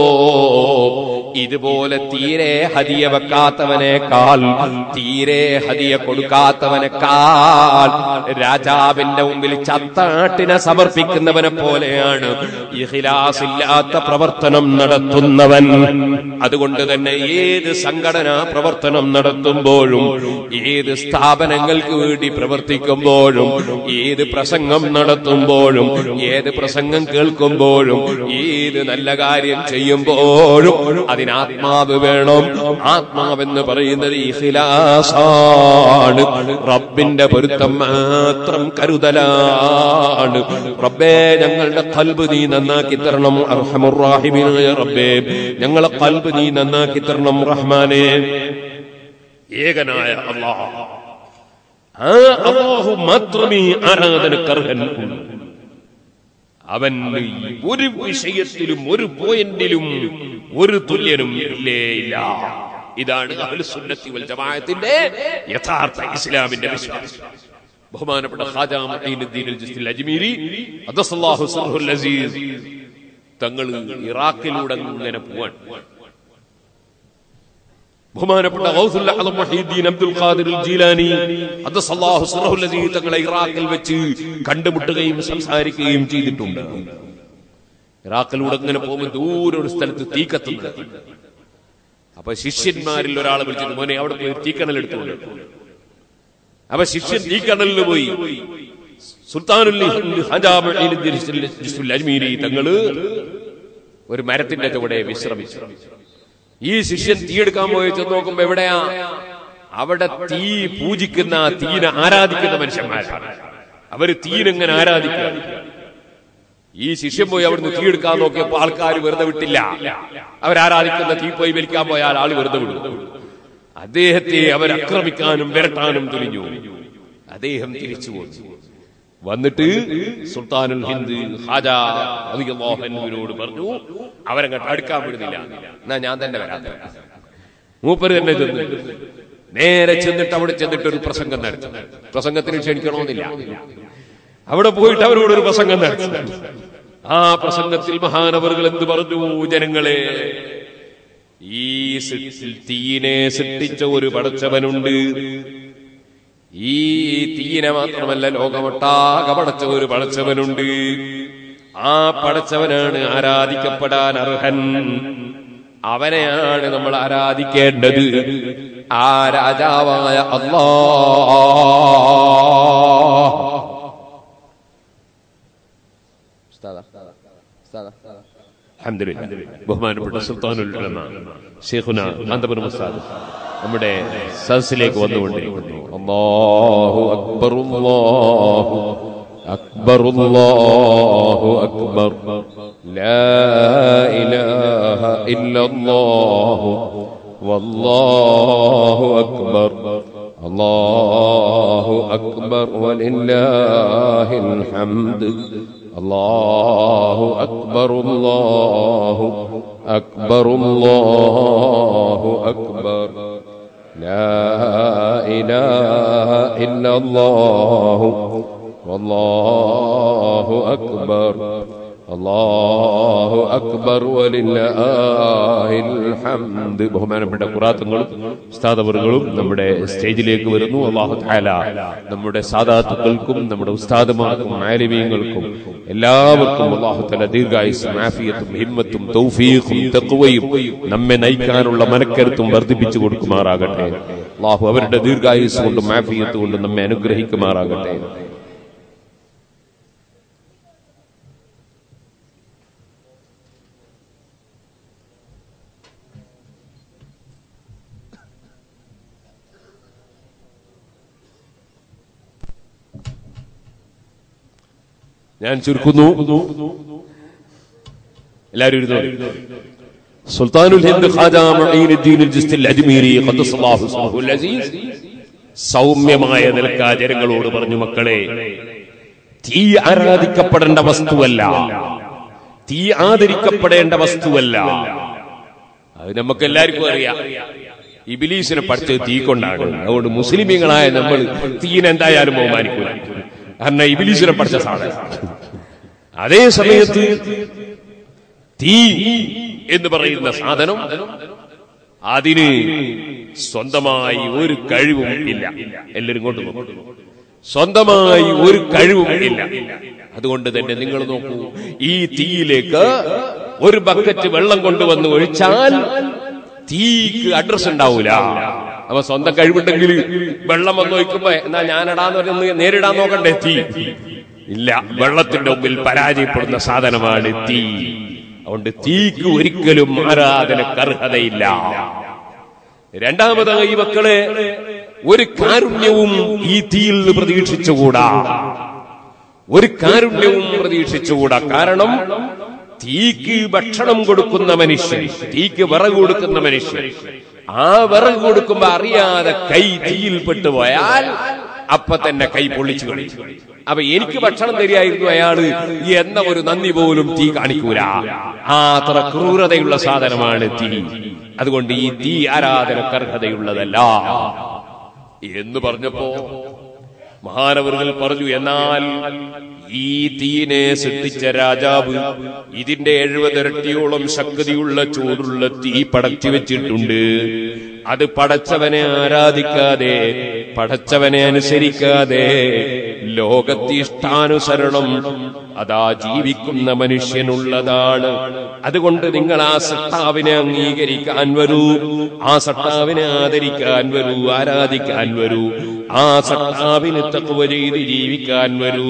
ഇതുപോലെ തീരെ ഹദിയ വെക്കാത്തവനേക്കാൾ തീരെ ഹദിയ കൊടുക്കാത്തവനേക്കാൾ രാജാവിന്റെ മുമ്പിൽ ചത്താട്ടിനെ സമർപ്പിക്കുന്നവനെ പോലെയാണ് ഇഖിലാസില്ലാത്ത പ്രവർത്തനം നടത്തുന്നവൻ അതുകൊണ്ട് തന്നെ ഏത് സംഘടനാ പ്രവർത്തനം നടത്തുമ്പോഴും ഏത് സ്ഥാപനങ്ങൾക്ക് വേണ്ടി പ്രവർത്തിക്കുമ്പോഴും ഏത് പ്രസംഗം നടത്തുമ്പോഴും ഏത് പ്രസംഗം കേൾക്കുമ്പോഴും ഏത് നല്ല കാര്യം ചെയ്യുമ്പോഴും അതിന് ആത്മാവ് വേണം ആത്മാവെന്ന് പറയുന്നത് ഇഖിലാസാണ് റബ്ബിന്റെ പൊരുത്തം മാത്രം കരുതലാണ് റബ്ബേ ഞങ്ങളുടെ കൽബ് നീ നന്നാക്കി തരണം അർഹമുറാഹിമീനായ റബ്ബേ ഞങ്ങളെ കൽബ് നീ നന്നാക്കി തരണം റഹ്മാനെ ഏകനായ അള്ളാഹ് ആ അള്ളാഹു മാത്രമേ ആരാധനക്കർഹനുള്ളൂ അവൻ ഒരു വിഷയത്തിലും ഒരു പോയിന്റിലും ഒരു തുല്യനും ഇല്ലേ ഇല്ല ഇതാണ് അഹ്ലുസുന്നത്തി വൽ ജമാഅത്തിന്റെ യഥാർത്ഥ ഇസ്ലാമിന്റെ വിശ്വാസം ബഹുമാനപ്പെട്ട ഖാജ മുഈനുദ്ദീൻ അൽ ജിസ്തിൽ അജ്മീരി അദസ്സല്ലാഹു സിർഹുൽ അസീസ് തങ്ങൾ ഇറാഖിലൂടെ ഇങ്ങനെ പോവാൻ ബഹുമാനപ്പെട്ട ഗൗസുൽ അഅ്ലം മുഹീദ്ദീൻ അബ്ദുൽ ഖാദിർ അൽ ജീലാനി അദസ്സല്ലാഹു സിർഹുൽ അസീസ് തങ്ങളെ ഇറാഖിൽ വെച്ച് കണ്ടുമുട്ടുകയും സംസാരിക്കുകയും ചെയ്തിട്ടുണ്ട് ഇറാഖിലൂടെ ഇങ്ങനെ പോകുമ്പോൾ ദൂരെ ഒരു സ്ഥലത്ത് തീ കത്തുന്നത് അപ്പൊ ശിഷ്യന്മാരിൽ ഒരാളെ വിളിച്ചിട്ട് മോനെ അവിടെ പോയി തീക്കണൽ എടുത്തുകൊണ്ട് അപ്പൊ ശിഷ്യൻ തീക്കണലിൽ പോയി സുൽത്താനുൽ ഹിന്ദ് ഹജാബ് ജിസ്തുൽ അജ്മീരി തങ്ങള് ഒരു മരത്തിന്റെ ചുവടെ വിശ്രമിച്ചു ഈ ശിഷ്യൻ തീയെടുക്കാൻ പോയി ചെന്ന് നോക്കുമ്പോ എവിടെയാ അവിടെ തീ പൂജിക്കുന്ന തീനെ ആരാധിക്കുന്ന മനുഷ്യന്മാരാണ് അവര് തീനെങ്ങനെ ആരാധിക്കുക ഈ ശിഷ്യൻ പോയി അവിടുന്ന് തീയെടുക്കാൻ നോക്കിയപ്പോ ആൾക്കാർ വെറുതെ വിട്ടില്ല അവരാരാധിക്കുന്ന തീ പോയി വലിക്കാൻ പോയാൽ ആൾ വെറുതെ വിടും അദ്ദേഹത്തെ അവരാക്രമിക്കാനും വിരട്ടാനും തുനിഞ്ഞു അദ്ദേഹം തിരിച്ചു പോന്നു വന്നിട്ട് സുൽത്താനുൽ ഹിന്ദ് ഹാജ മോഹൻവിനോട് പറഞ്ഞു അവരങ്ങോട്ട് അടുക്കാൻ വിടുന്നില്ല എന്നാ ഞാൻ തന്നെ വരാം മൂപ്പര് തന്നെ ചെന്ന് നേരെ ചെന്നിട്ട് അവിടെ ചെന്നിട്ട് ഒരു പ്രസംഗം നടത്തി പ്രസംഗത്തിന് ക്ഷണിക്കണമെന്നില്ല അവിടെ പോയിട്ട് അവരോട് ഒരു പ്രസംഗം നടത്തി ആ പ്രസംഗത്തിൽ മഹാനവറുകൾ എന്ത് പറഞ്ഞു ജനങ്ങളെ ഈ സൃഷ്ടി- തീയിനെ സൃഷ്ടിച്ച ഒരു പടച്ചവനുണ്ട് ഈ തീയിനെ മാത്രമല്ല ലോകമൊട്ടാകെ പടച്ച ഒരു പടച്ചവനുണ്ട് ആ പടച്ചവനാണ് ആരാധിക്കപ്പെടാൻ അർഹൻ അവനെയാണ് നമ്മൾ ആരാധിക്കേണ്ടത് ആ രാജാവായ അള്ളാ അൽഹംദുലില്ലാ. ബഹുമാനപ്പെട്ട സുൽത്താനുൽ ഉലമ ഷെയ്ഖുന കാന്തപുരം ഉസ്താദ് നമ്മുടെ സദസ്സിലേക്ക് വന്നുകൊണ്ടിരിക്കുന്നു അല്ലാഹു അക്ബർ അല്ലാഹു അക്ബർ അല്ലാഹു അക്ബർ ലാ ഇലാഹ ഇല്ലല്ലാഹു വല്ലാഹു അക്ബർ അല്ലാഹു അക്ബർ വലില്ലാഹിൽ ഹംദ് الله أكبر الله أكبر الله أكبر لا إله إلا الله والله أكبر الله أكبر ولله الحمد ബഹുമാനപ്പെട്ട ഖുറാത്തുകളും ഉസ്താദവറുകളും നമ്മുടെ സ്റ്റേജിലേക്ക് വരുന്നു അള്ളാഹു താല നമ്മുടെ സാദാത്തുക്കൾക്കും നമ്മുടെ ഉസ്താദുമാർക്കും മാലിമീങ്ങൾക്കും എല്ലാവർക്കും അള്ളാഹു തല ദീർഘായുസും ആഫിയത്തും ഹിമ്മത്തും തൗഫീഖും തഖ്വയും നമ്മെ നയിക്കാനുള്ള മനക്കരുത്തും വർദ്ധിപ്പിച്ചു കൊടുക്കുമാറാകട്ടെ അള്ളാഹു അവരുടെ ദീർഘായുസ് കൊണ്ടും ആഫിയത്ത് കൊണ്ടും നമ്മെ അനുഗ്രഹിക്കുമാറാകട്ടെ ഞാൻ ചുരുക്കുന്നു എല്ലാവരും ഇരുന്നു സുൽത്താനുൽ ഹിന്ദ് ഖാജ മുഈനുദ്ദീൻ അൽ അജ്മീരി ഖദ്ദസല്ലാഹു സല്ലല്ലാഹു അസീസ് സൗമ്യമായ നിലക്ക് ആ ജനങ്ങളോട് പറഞ്ഞു മക്കളെ തീ ആരാധിക്കപ്പെടേണ്ട വസ്തുവല്ല തീ ആദരിക്കപ്പെടേണ്ട വസ്തുവല്ല അത് നമുക്ക് എല്ലാവർക്കും അറിയാം ഇബിലീസിനെ പഠിച്ചത് തീ കൊണ്ടാണ് അതുകൊണ്ട് മുസ്ലിമീങ്ങളായ നമ്മൾ തീനെ എന്തായാലും ബഹുമാനിക്കൂല കാരണം ഇബിലീസിനെ പഠിച്ച സാധനം അതേ സമയത്ത് തീ എന്ന് പറയുന്ന സാധനം അതിന് സ്വന്തമായി ഒരു കഴിവും ഇല്ല എല്ലാവരും ഇങ്ങോട്ട് നോക്കും സ്വന്തമായി ഒരു കഴിവും ഇല്ല അതുകൊണ്ട് തന്നെ നിങ്ങൾ നോക്കൂ ഈ തീയിലേക്ക് ഒരു ബക്കറ്റ് വെള്ളം കൊണ്ടുവന്ന് ഒഴിച്ചാൽ തീക്ക് അഡ്രസ് ഉണ്ടാവൂല അപ്പൊ സ്വന്തം കഴിവുണ്ടെങ്കിൽ വെള്ളം വന്ന് ഒഴിക്കുമ്പോ എന്നാ ഞാനിടാന്ന് പറഞ്ഞ് നേരിടാൻ നോക്കണ്ടേ തീ ഇല്ല വെള്ളത്തിന്റെ മുമ്പിൽ പരാജയപ്പെടുന്ന സാധനമാണ് തീ അതുകൊണ്ട് തീക്ക് ഒരിക്കലും ആരാധനക്ക് അർഹതയില്ല രണ്ടാമതായി മക്കളെ ഒരു കാരുണ്യവും ഈ തീയിൽ നിന്ന് പ്രതീക്ഷിച്ചുകൂടാ ഒരു കാരുണ്യവും പ്രതീക്ഷിച്ചുകൂടാ കാരണം തീക്ക് ഭക്ഷണം കൊടുക്കുന്ന മനുഷ്യൻ തീക്ക് വിറക് കൊടുക്കുന്ന മനുഷ്യൻ ആ വിറക് കൊടുക്കുമ്പോ അറിയാതെ കൈ തീയിൽപ്പെട്ടു പോയാൽ അപ്പൊ തന്നെ കൈ പൊള്ളിച്ചു കളിച്ചു അപ്പൊ എനിക്ക് ഭക്ഷണം തരികയായിരുന്നു അയാള് എന്ന ഒരു നന്ദി പോലും തീ കാണിക്കൂല ആ അത്ര ക്രൂരതയുള്ള സാധനമാണ് തീ അതുകൊണ്ട് ഈ തീ ആരാധനക്ക് അർഹതയുള്ളതല്ല എന്ന് പറഞ്ഞപ്പോ മഹാനവറുകൾ പറഞ്ഞു എന്നാൽ ഈ തീനെ സൃഷ്ടിച്ച രാജാവ് ഇതിന്റെ എഴുപതിരട്ടിയോളം ശക്തിയുള്ള ചൂടുള്ള തീ പടച്ചു വെച്ചിട്ടുണ്ട് അത് പടച്ചവനെ ആരാധിക്കാതെ പടച്ചവനെ അനുസരിക്കാതെ ലോകത്തിഷ്ടാനുസരണം അതാ ജീവിക്കുന്ന മനുഷ്യനുള്ളതാണ് അതുകൊണ്ട് നിങ്ങൾ ആ സട്ടാവിനെ അംഗീകരിക്കാൻ വരൂ ആ സട്ടാവിനെ ആദരിക്കാൻ വരൂ ആരാധിക്കാൻ വരൂ ആ സട്ടാവിന് തക്കുവ ചെയ്ത് ജീവിക്കാൻ വരൂ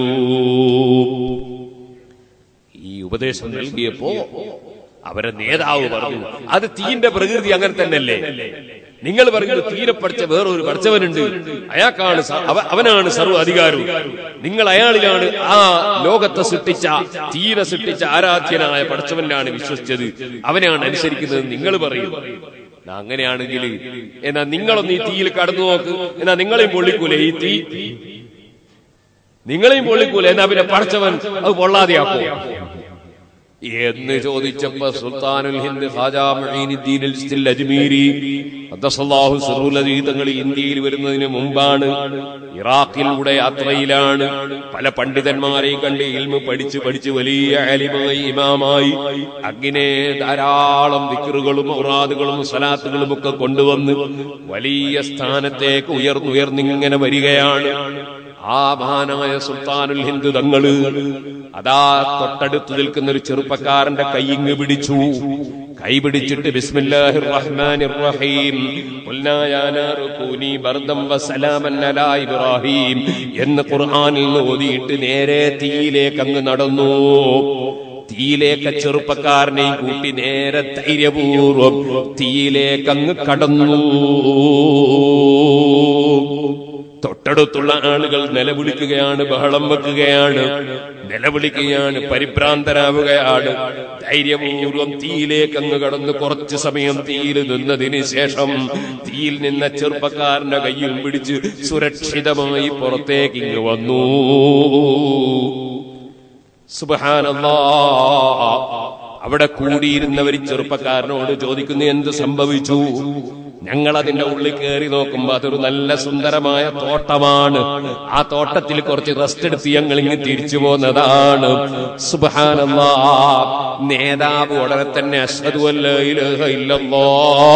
ഈ ഉപദേശം നൽകിയപ്പോ അവരെ നേതാവ് പറഞ്ഞു അത് തീന്റെ പ്രകൃതി അങ്ങനെ തന്നെയല്ലേ നിങ്ങൾ പറയുന്നത് തീരെ പഠിച്ച വേറൊരു പഠിച്ചവനുണ്ട് അയാൾക്കാണ് സ- അവ- അവനാണ് സർവ്വ അധികാരവും നിങ്ങൾ അയാളിലാണ് ആ ലോകത്തെ സൃഷ്ടിച്ച തീരെ സൃഷ്ടിച്ച ആരാധ്യനായ പഠിച്ചവനാണ് വിശ്വസിച്ചത് അവനെയാണ് അനുസരിക്കുന്നത് നിങ്ങൾ പറയും എന്നാ അങ്ങനെയാണെങ്കിൽ എന്നാ നിങ്ങളൊന്ന് ഈ തീയിൽ കടന്നു നോക്ക് എന്നാ നിങ്ങളെയും പൊള്ളിക്കൂലേ ഈ തീ നിങ്ങളെയും പൊള്ളിക്കൂല എന്നാ പിന്നെ പഠിച്ചവൻ അത് പൊള്ളാതെയാക്കോ എന്ന് ചോദിച്ചപ്പോ സുൽത്താനുൽ ഹിന്ദ് ഖാജാ മുഈനുദ്ദീൻ അൽ അജ്മീരി ഖദ്ദസല്ലാഹു സിറുൽ അസീസ് തങ്ങൾ ഇന്ത്യയിൽ വരുന്നതിന് മുമ്പാണ് ഇറാഖിലൂടെ യാത്രയിലാണ് പല പണ്ഡിതന്മാരെയും കണ്ട് ഇൽമ പഠിച്ച് പഠിച്ച് വലിയ അലിമായി ഇമാമായി അങ്ങനെ ധാരാളം ദിക്റുകളും ഔറാദുകളും സലാത്തുകളും ഒക്കെ കൊണ്ടുവന്ന് വലിയ സ്ഥാനത്തേക്ക് ഉയർന്നുയർന്നിങ്ങനെ വരികയാണ് ആ മഹാനായ സുൽത്താനുൽ ഹിന്ദു തങ്ങള് അതാ തൊട്ടടുത്ത് നിൽക്കുന്ന ഒരു ചെറുപ്പക്കാരന്റെ കൈയിങ് പിടിച്ചു കൈ പിടിച്ചിട്ട് ബിസ്മില്ലാഹിർ റഹ്മാനിർ റഹീം ഖുൽനാ യാ നാറു കൂനി ബർദം വസലാമൻ അലാ ഇബ്രാഹിം എന്ന് ഖുർആനിൽ നിന്ന് ഓതിയിട്ട് നേരെ തീയിലേക്ക് അങ്ങ് നടന്നു തീയിലേക്ക് ചെറുപ്പക്കാരനെയും കൂട്ടി നേരെ ധൈര്യപൂർവം തീയിലേക്ക് അങ്ങ് കടന്നു തൊട്ടടുത്തുള്ള ആളുകൾ നിലവിളിക്കുകയാണ് ബഹളം വെക്കുകയാണ് നിലവിളിക്കുകയാണ് പരിഭ്രാന്തരാവുകയാണ് ധൈര്യപൂർവം തീയിലേക്ക് അങ്ങ് കടന്ന് കുറച്ചു സമയം തീയിൽ നിന്നതിന് ശേഷം തീയിൽ നിന്ന ചെറുപ്പക്കാരന്റെ കയ്യിൽ പിടിച്ച് സുരക്ഷിതമായി പുറത്തേക്ക് ഇങ്ങ് വന്നു സുബ്ഹാനല്ലാ അവിടെ കൂടിയിരുന്നവർ ചെറുപ്പക്കാരനോട് ചോദിക്കുന്നു എന്ത് സംഭവിച്ചു ഞങ്ങൾ അതിന്റെ ഉള്ളിൽ കയറി നോക്കുമ്പോ അതൊരു നല്ല സുന്ദരമായ തോട്ടമാണ് ആ തോട്ടത്തിൽ കുറച്ച് റെസ്റ്റ് എടുത്ത് ഞങ്ങൾ ഇങ്ങ് തിരിച്ചു പോന്നതാണ് സുബാനല്ലാ നേതാവ് ഉടനെ തന്നെ അഷ്ഹദു അല്ലാ ഇലാഹ ഇല്ലല്ലാ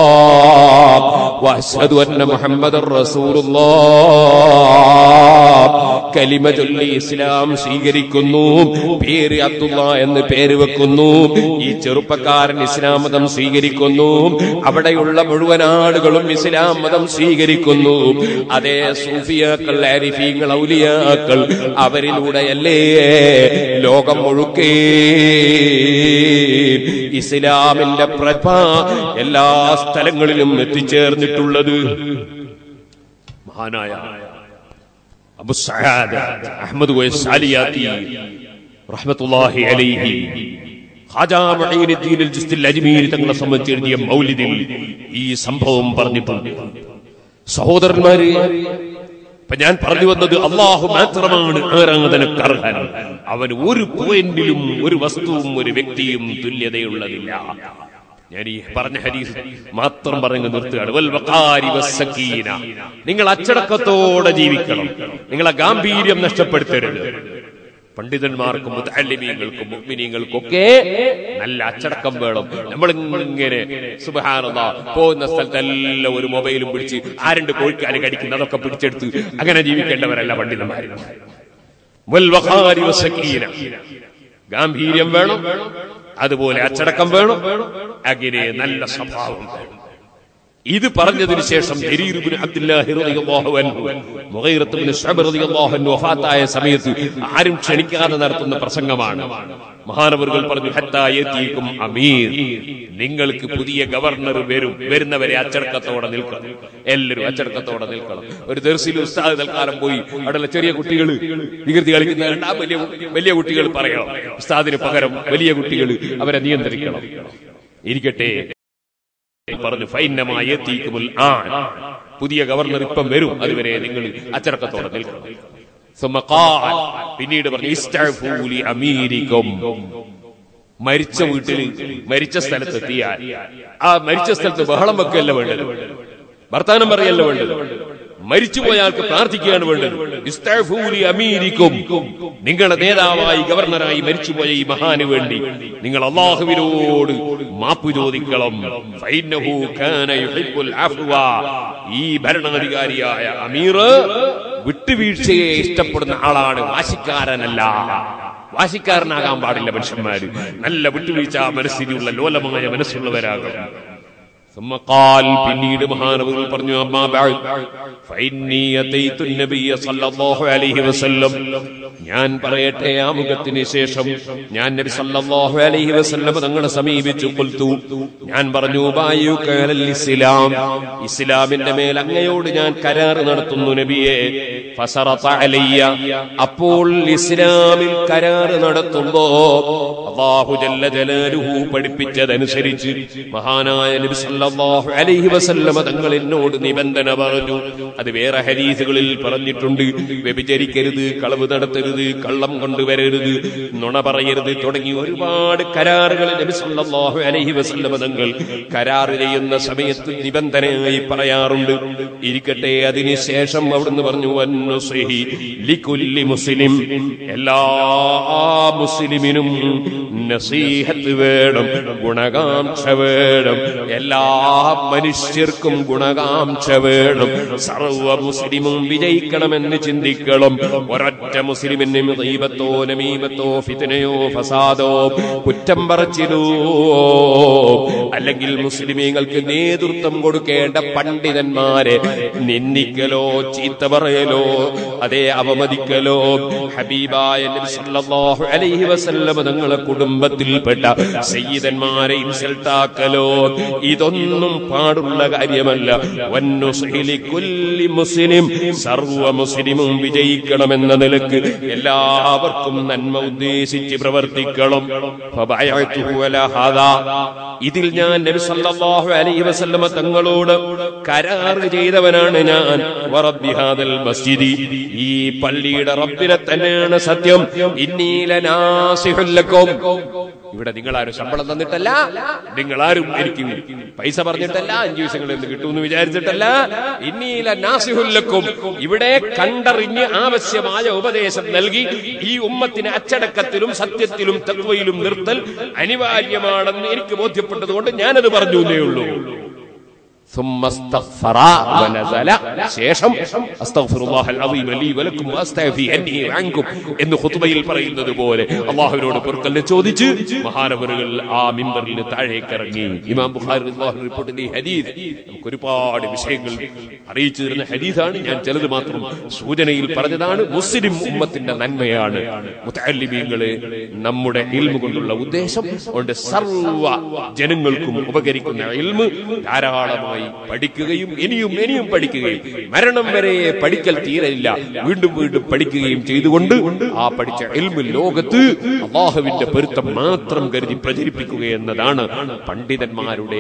വഅഷ്ഹദു അന്ന മുഹമ്മദർ റസൂലുള്ളാഹ് കലിമ ചൊല്ലി ഇസ്ലാം സ്വീകരിക്കുന്നു പേര് അബ്ദുള്ള എന്ന് പേര് വെക്കുന്നു ഈ ചെറുപ്പക്കാരൻ ഇസ്ലാം മതം സ്വീകരിക്കുന്നു അവിടെയുള്ള മുഴുവൻ ആളുകളും ഇസ്ലാം മതം സ്വീകരിക്കുന്നു അതേ സൂഫിയാക്കൾ ആരിഫീങ്ങൾ ഔലിയാക്കൾ അവരിലൂടെയല്ലേ ലോകം മുഴുക്കേ ഇസ്ലാമിന്റെ പ്രഭ എല്ലാ സ്ഥലങ്ങളിലും എത്തിച്ചേർന്നിട്ടുള്ളത് മഹാനായ അബു സഅദ് അഹ്മദ് വൈസാലിയാത്തി റഹ്മത്തുള്ളാഹി അലൈഹി ഖാജാ മുഈനുദ്ദീൻ അൽ ജുസ്തിൽ അജ്മീരി തങ്ങളെ സംബന്ധിച്ച് എഴുതിയ മൗലിദിൽ ഈ സംഭവം പറഞ്ഞിട്ടുണ്ട് സഹോദരന്മാരെ ഇപ്പൊ ഞാൻ പറഞ്ഞു വന്നത് അള്ളാഹു മാത്രമാണ് ആരാധനക്ക് അർഹൻ അവന് ഒരു പോയിന്റിലും ഒരു വസ്തുവും ഒരു വ്യക്തിയും തുല്യതയുള്ളതില്ല ഞാൻ ഈ പറഞ്ഞ ഹരീസ് മാത്രം പറഞ്ഞു നിർത്തുകയാണ് വൽ വഖാരി വസ്സക്കീന നിങ്ങൾ അച്ചടക്കത്തോടെ ജീവിക്കണം നിങ്ങളെ ഗാംഭീര്യം നഷ്ടപ്പെടുത്തരുത് പണ്ഡിതന്മാർക്കും മുത്തല്ലിമീങ്ങൾക്കും മുഗ്മിനീങ്ങൾക്കും ഒക്കെ നല്ല അച്ചടക്കം വേണം നമ്മൾ ഇങ്ങനെ സുബഹാനത പോകുന്ന സ്ഥലത്തെല്ലാം ഒരു മൊബൈലും പിടിച്ച് ആരണ്ട് കോഴിക്കാല് കടിക്കുന്ന അതൊക്കെ പിടിച്ചെടുത്ത് അങ്ങനെ ജീവിക്കേണ്ടവരല്ല പണ്ഡിതന്മാർ വൽ വഖാരി വസ്സക്കീന ഗാംഭീര്യം വേണം അതുപോലെ അച്ചടക്കം വേണം അങ്ങനെ നല്ല സ്വഭാവം വേണം ഇത് പറഞ്ഞതിന് ശേഷം ജരീർ ഇബ്നു അബ്ദുല്ലാഹി റളിയല്ലാഹു അൻഹു മുഗീറത്ത് ഇബ്നു ശുഅബ് റളിയല്ലാഹു അൻഹു വഫാത്തായ സമയത്ത് ആരും ക്ഷണിക്കാതെ നടത്തുന്ന പ്രസംഗമാണ് മഹാനവറുകൾ പറഞ്ഞു ഹത്താ യതീകും അമീർ നിങ്ങൾക്ക് പുതിയ ഗവർണർ വരും വരുന്നവരെ അച്ചടക്കത്തോടെ നിൽക്കണം എല്ലാവരും അച്ചടക്കത്തോടെ നിൽക്കണം ഒരു ദർസിൽ ഉസ്താദ് തൽക്കാലം പോയി അവിടെയുള്ള ചെറിയ കുട്ടികൾ വികൃതി കളിക്കുന്ന കണ്ടാ വലിയ വലിയ കുട്ടികൾ പറയണം ഉസ്താദിന് പകരം വലിയ കുട്ടികൾ അവരെ നിയന്ത്രിക്കണം ഇരിക്കട്ടെ പറഞ്ഞു ഫൈനമായ എത്തിക്കുമുൽ ആൻ പുതിയ ഗവർണർ ഇപ്പം വരും അതുവരെ നിങ്ങൾ അച്ചടക്കത്തോടെ നിൽക്കണം ثم قال പിന്നീട് പറഞ്ഞു ഇസ്തഅഫൂ ലി അമീരിക്കും മരിച്ച വീട്ടിൽ മരിച്ച സ്ഥലത്തെത്തിയാൽ ആ മരിച്ച സ്ഥലത്ത് ബഹളം വെക്കല്ല വേണ്ടത് വർത്താനം പറയല്ല വേണ്ടത് മരിച്ചുപോയാൾക്ക് പ്രാർത്ഥിക്കുകയാണ് വേണ്ടത് ഇസ്തഅഫൂ ലി അമീരിക്കും നിങ്ങളുടെ നേതാവായി ഗവർണറായി മരിച്ചുപോയ ഈ മഹാന് വേണ്ടി നിങ്ങൾ അള്ളാഹുവിനോട് മാപ്പ് ചോദിക്കണം ഫൈന്നഹു കാന യുഹിബ്ബുൽ അഫ്വ ഈ ഭരണാധികാരിയായ അമീർ വിട്ടുവീഴ്ചയെ ഇഷ്ടപ്പെടുന്ന ആളാണ് വാശിക്കാരനല്ല വാശിക്കാരനാകാൻ പാടില്ല മനുഷ്യന്മാര് നല്ല വിട്ടുവീഴ്ച മനസ്സിനുള്ള ലോലമായ മനസ്സുള്ളവരാകണം ثم قال പിന്നീട് മഹാനവകൾ പറഞ്ഞു അമ്മാ ബഅദ് ഫഇന്നി അതൈതു നബിയ സല്ലല്ലാഹു അലൈഹി വസല്ലം ഞാൻ പറയട്ടെ ആ മുഖത്തിന് ശേഷം ഞാൻ നബി സല്ലല്ലാഹു അലൈഹി വസല്ലം തങ്ങളെ സമീപിച്ചു ഖുൽതു ഞാൻ പറഞ്ഞു ബായുക അലൽ ഇസ്ലാം ഇസ്ലാമിന്റെ മേൽ അങ്ങയോട് ഞാൻ കരാർ നടത്തുന്നു നബിയെ ഫസറത അലയ്യ അപ്പോൾ ഇസ്ലാമിൽ കരാർ നടത്തുമ്പോ അല്ലാഹു ജല്ല ജലാലുഹു പഠിപ്പിച്ചതനുസരിച്ച് മഹാനായ നബി സല്ലല്ലാഹു അലൈഹി വസല്ലമ തങ്ങൾ എന്നോട് നിബന്ധന പറഞ്ഞു അത് വേറെ ഹരീസുകളിൽ പറഞ്ഞിട്ടുണ്ട് വ്യഭിചരിക്കരുത് കളവ് നടത്തരുത് കള്ളം കൊണ്ടുവരരുത് നുണ പറയരുത് തുടങ്ങി ഒരുപാട് കരാറുകൾ നബി സല്ലല്ലാഹു അലൈഹി വസല്ലമ തങ്ങൾ കരാർ ചെയ്യുന്ന സമയത്ത് നിബന്ധനയായി പറയാറുണ്ട് ഇരിക്കട്ടെ അതിനുശേഷം അവിടുന്ന് പറഞ്ഞു വന്നുസിഹി ലികുല്ലി മുസ്ലിം എല്ലാ മുസ്ലിമിനും നസീഹത്ത് വേണം ഗുണകാംക്ഷ വേണം എല്ലാ മനുഷ്യർക്കും ഗുണകാംക്ഷ വേണം സർവ മുസ്ലിമും വിജയിക്കണമെന്ന് ചിന്തിക്കണം ഒരൊറ്റ മുസ്ലിമിന് ദൈവത്തോ നമീമത്തോ ഫിതനയോ ഫസാദോ കുറ്റം പറച്ചിലോ അല്ലെങ്കിൽ മുസ്ലിമീങ്ങൾക്ക് നേതൃത്വം കൊടുക്കേണ്ട പണ്ഡിതന്മാരെ നിന്ദിക്കലോ ചീത്ത പറയലോ അതേ അവമതിക്കലോ ഹബീബായ നബി സല്ലല്ലാഹു അലൈഹി വസല്ലം തങ്ങളെ കുടുംബത്തിൽപ്പെട്ട സയ്യിദന്മാരെ ഇൻസൾട്ടാക്കലോ ഇതൊന്നും പാടുള്ള കാര്യമല്ല വന്നുസ്ഹിലി കുല്ലി മുസ്ലിം സർവ മുസ്ലിമും വിജയിക്കണമെന്ന നിലക്ക് എല്ലാവർക്കും നന്മ ഉദ്ദേശിച്ച് പ്രവർത്തിക്കണം ഫബഅയതുഹു അലാ ഹാദാ ഇതിൽ ഞാൻ നബി സല്ലല്ലാഹു അലൈഹി വസല്ലമ തങ്ങളോട് കരാറ് ചെയ്തവനാണ് ഞാൻ വറബ്ബി ഹാദൽ മസ്ജിദി ഈ പള്ളിയുടെ റബ്ബിനെ തന്നെയാണ് സത്യം ഇന്നീലനാസിഹുല്ലക്കും ഇവിടെ നിങ്ങളാരും ശമ്പളം തന്നിട്ടല്ല നിങ്ങളാരും എനിക്ക് പൈസ പറഞ്ഞിട്ടല്ല അഞ്ചു ദിവസങ്ങളിൽ നിന്ന് കിട്ടുമെന്ന് വിചാരിച്ചിട്ടല്ല ഇന്നീല നാസിഹുല്ലക്കും ഇവിടെ കണ്ടറിഞ്ഞ് ആവശ്യമായ ഉപദേശം നൽകി ഈ ഉമ്മത്തിന് അച്ചടക്കത്തിലും സത്യത്തിലും തത്വയിലും നിർത്തൽ അനിവാര്യമാണെന്ന് എനിക്ക് ബോധ്യപ്പെട്ടതുകൊണ്ട് ഞാനത് പറഞ്ഞു എന്നേ ഉള്ളൂ ثم استغفر ونزل ശേഷം അസ്തഗ്ഫിറുല്ലാഹൽ അസീം ലീ വലക്കും വസ്തഗ്ഫി അന്നി അൻകും എന്ന് ഖുത്ബയിൽ പറയുന്നത് പോലെ അല്ലാഹുവിനോട് പൊറുക്കലിനെ ചോദിച്ച് മഹാനവറുകൾ ആ മിമ്പറിൽ താഴേക്ക് ഇറങ്ങി ഇമാം ബുഖാരി റളിയല്ലാഹു റിപ്പോർട്ടിന്റെ ഈ ഹദീസ് നമുക്ക് ഒരുപാട് വിഷയങ്ങൾ അറിയിച്ചു തരുന്ന ഹദീസാണ് ഞാൻ ചിലത് മാത്രം സൂചനയിൽ പറഞ്ഞതാണ് മുസ്ലിം ഉമ്മത്തിന്റെ നന്മയാണ് മുത്തല്ലിമീങ്ങള് നമ്മുടെ ഇൽമു കൊണ്ടുള്ള ഉദ്ദേശം കൊണ്ട് സർവ ജനങ്ങൾക്കും ഉപകരിക്കുന്ന ഇൽമ് ധാരാളമായി പഠിക്കുകയും ഇനിയും ഇനിയും പഠിക്കുകയും മരണം വരെ പഠിക്കൽ തീരയില്ല വീണ്ടും വീണ്ടും പഠിക്കുകയും ചെയ്തുകൊണ്ട് ആ പഠിച്ച ഇൽമു ലോകത്ത് അള്ളാഹുവിന്റെ പൊരുത്തം മാത്രം കരുതി പ്രചരിപ്പിക്കുക എന്നതാണ് പണ്ഡിതന്മാരുടെ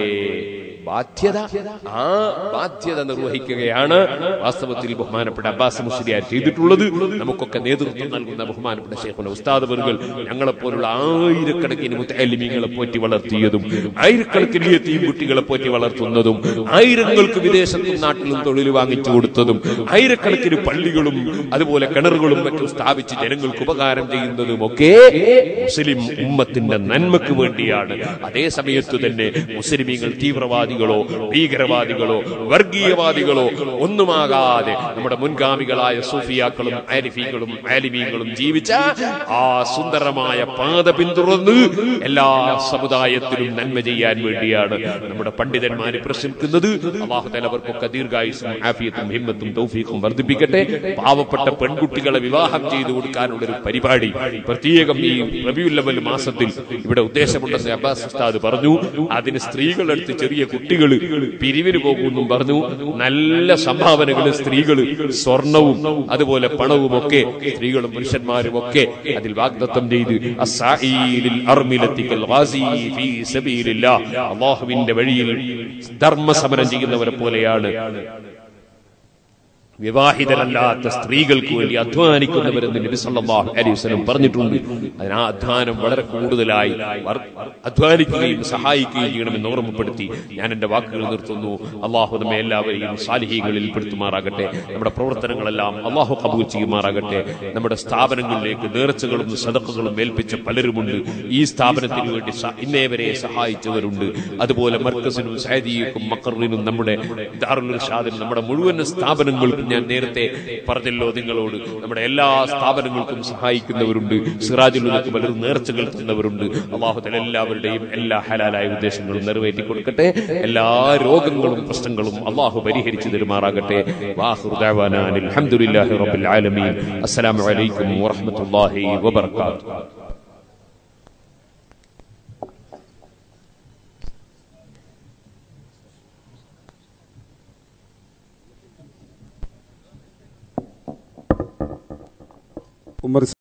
ബാധ്യത ആ ബാധ്യത നിർവഹിക്കുകയാണ് വാസ്തവത്തിൽ ബഹുമാനപ്പെട്ട അബ്ബാസ് മുസ്ലിയാർ ചെയ്തിട്ടുള്ളത് നമുക്കൊക്കെ നേതൃത്വം നൽകുന്ന ബഹുമാനപ്പെട്ട ശേഖുന ഉസ്താദ് ബറുകൾ ഞങ്ങളെപ്പോലുള്ള ആയിരക്കണക്കിന് മുത്തലിമീങ്ങളെ പോറ്റി വളർത്തിയതും ആയിരക്കണക്കിന് യത്തീം കുട്ടികളെ പോറ്റി വളർത്തുന്നതും ആയിരങ്ങൾക്ക് വിദേശത്തും നാട്ടിലും തൊഴിൽ വാങ്ങിച്ചു കൊടുത്തതും ആയിരക്കണക്കിന് പള്ളികളും അതുപോലെ കിണറുകളും മറ്റും സ്ഥാപിച്ച് ജനങ്ങൾക്ക് ഉപകാരം ചെയ്യുന്നതുമൊക്കെ മുസ്ലിം ഉമ്മത്തിന്റെ നന്മക്ക് വേണ്ടിയാണ് അതേ സമയത്ത് തന്നെ മുസ്ലിമീങ്ങൾ തീവ്രവാദികളോ ഭീകരവാദികളോ വർഗീയവാദികളോ ഒന്നുമാകാതെ നമ്മുടെ മുൻഗാമികളായ സൂഫിയാക്കളും ആരിഫീകളും ആലിമീങ്ങളും ജീവിച്ച ആ സുന്ദരമായ പാത പിന്തുടർന്ന് എല്ലാ സമുദായത്തിലും നന്മ ചെയ്യാൻ വേണ്ടിയാണ് നമ്മുടെ പണ്ഡിതന്മാര് പ്രശ്നിക്കുന്നത് അള്ളാഹുതല അവർക്കൊക്കെ ദീർഘായുസും ആഫിയത്തും ഹിമ്മത്തും തൗഫീഖും വർദ്ധിപ്പിക്കട്ടെ പാവപ്പെട്ട പെൺകുട്ടികളെ വിവാഹം ചെയ്തു കൊടുക്കാനുള്ള ഒരു പരിപാടി പ്രത്യേകം ഈ റബിയുല്ലവൽ മാസത്തിൽ ഇവിടെ ഉദ്ദേശമുണ്ടെന്ന് അബ്ബാസ് ഉസ്താദ് പറഞ്ഞു അതിന് സ്ത്രീകളെടുത്ത് ചെറിയ കുട്ടികൾ പിരിവിന് പോകുമെന്നും പറഞ്ഞു നല്ല സംഭാവനകൾ സ്ത്രീകൾ സ്വർണവും അതുപോലെ പണവും ഒക്കെ സ്ത്രീകളും പുരുഷന്മാരും ഒക്കെ അതിൽ വാഗ്ദത്തം ചെയ്ത് അസ്സാഈലിൽ അർമിലത്തിക്കൽ ഗാസി ഫീ സബീലില്ലാഹ് അല്ലാഹുവിന്റെ വഴിയിൽ ധർമ്മസമരം ചെയ്യുന്നവരെ പോലെയാണ് വിവാഹിതരല്ലാത്ത സ്ത്രീകൾക്ക് വേണ്ടി അധ്വാനിക്കുന്നവരെന്ന് നബി സല്ലല്ലാഹു അലൈഹി വസല്ലം പറഞ്ഞിട്ടുണ്ട് അതിന് ആ അധ്വാനം വളരെ കൂടുതലായി വർ- അധ്വാനിക്കുകയും സഹായിക്കുകയും ചെയ്യണമെന്ന് ഓർമ്മപ്പെടുത്തി ഞാൻ എന്റെ വാക്കുകൾ നിർത്തുന്നു അള്ളാഹു നമ്മെ എല്ലാവരെയും സാലിഹീകളിൽ പെടുത്തുമാറാകട്ടെ നമ്മുടെ പ്രവർത്തനങ്ങളെല്ലാം അള്ളാഹു കബൂൽ ചെയ്യുമാറാകട്ടെ നമ്മുടെ സ്ഥാപനങ്ങളിലേക്ക് നേർച്ചകളും സദക്കുകളും ഏൽപ്പിച്ച പലരുമുണ്ട് ഈ സ്ഥാപനത്തിന് വേണ്ടി സ- ഇന്നേവരെ സഹായിച്ചവരുണ്ട് അതുപോലെ മർക്കസിനും സൈദിയക്കും മക്കറിനും നമ്മുടെ ദാറുൽ ഇർഷാദിനും നമ്മുടെ മുഴുവൻ സ്ഥാപനങ്ങൾക്കും ഞാൻ നേരത്തെ പറഞ്ഞല്ലോ നിങ്ങളോട് നമ്മുടെ എല്ലാ സ്ഥാപനങ്ങൾക്കും സഹായിക്കുന്നവരുണ്ട് സിറാജുലുലക്ക് പലരും നേർച്ചകൾ തന്നവരുണ്ട് അള്ളാഹുത്തല എല്ലാവരുടെയും എല്ലാ ഹലാലായ ഉദ്ദേശങ്ങളും നിറവേറ്റി കൊടുക്കട്ടെ എല്ലാ രോഗങ്ങളും പ്രശ്നങ്ങളും അള്ളാഹു പരിഹരിച്ചു തരുമാറാകട്ടെ വാഹുദാവാനാൻ അൽഹംദുലില്ലാഹി റബ്ബിൽ ആലമീൻ അസ്സലാമു അലൈക്കും വറഹ്മത്തുള്ളാഹി വബറകാതുഹു ഉമർ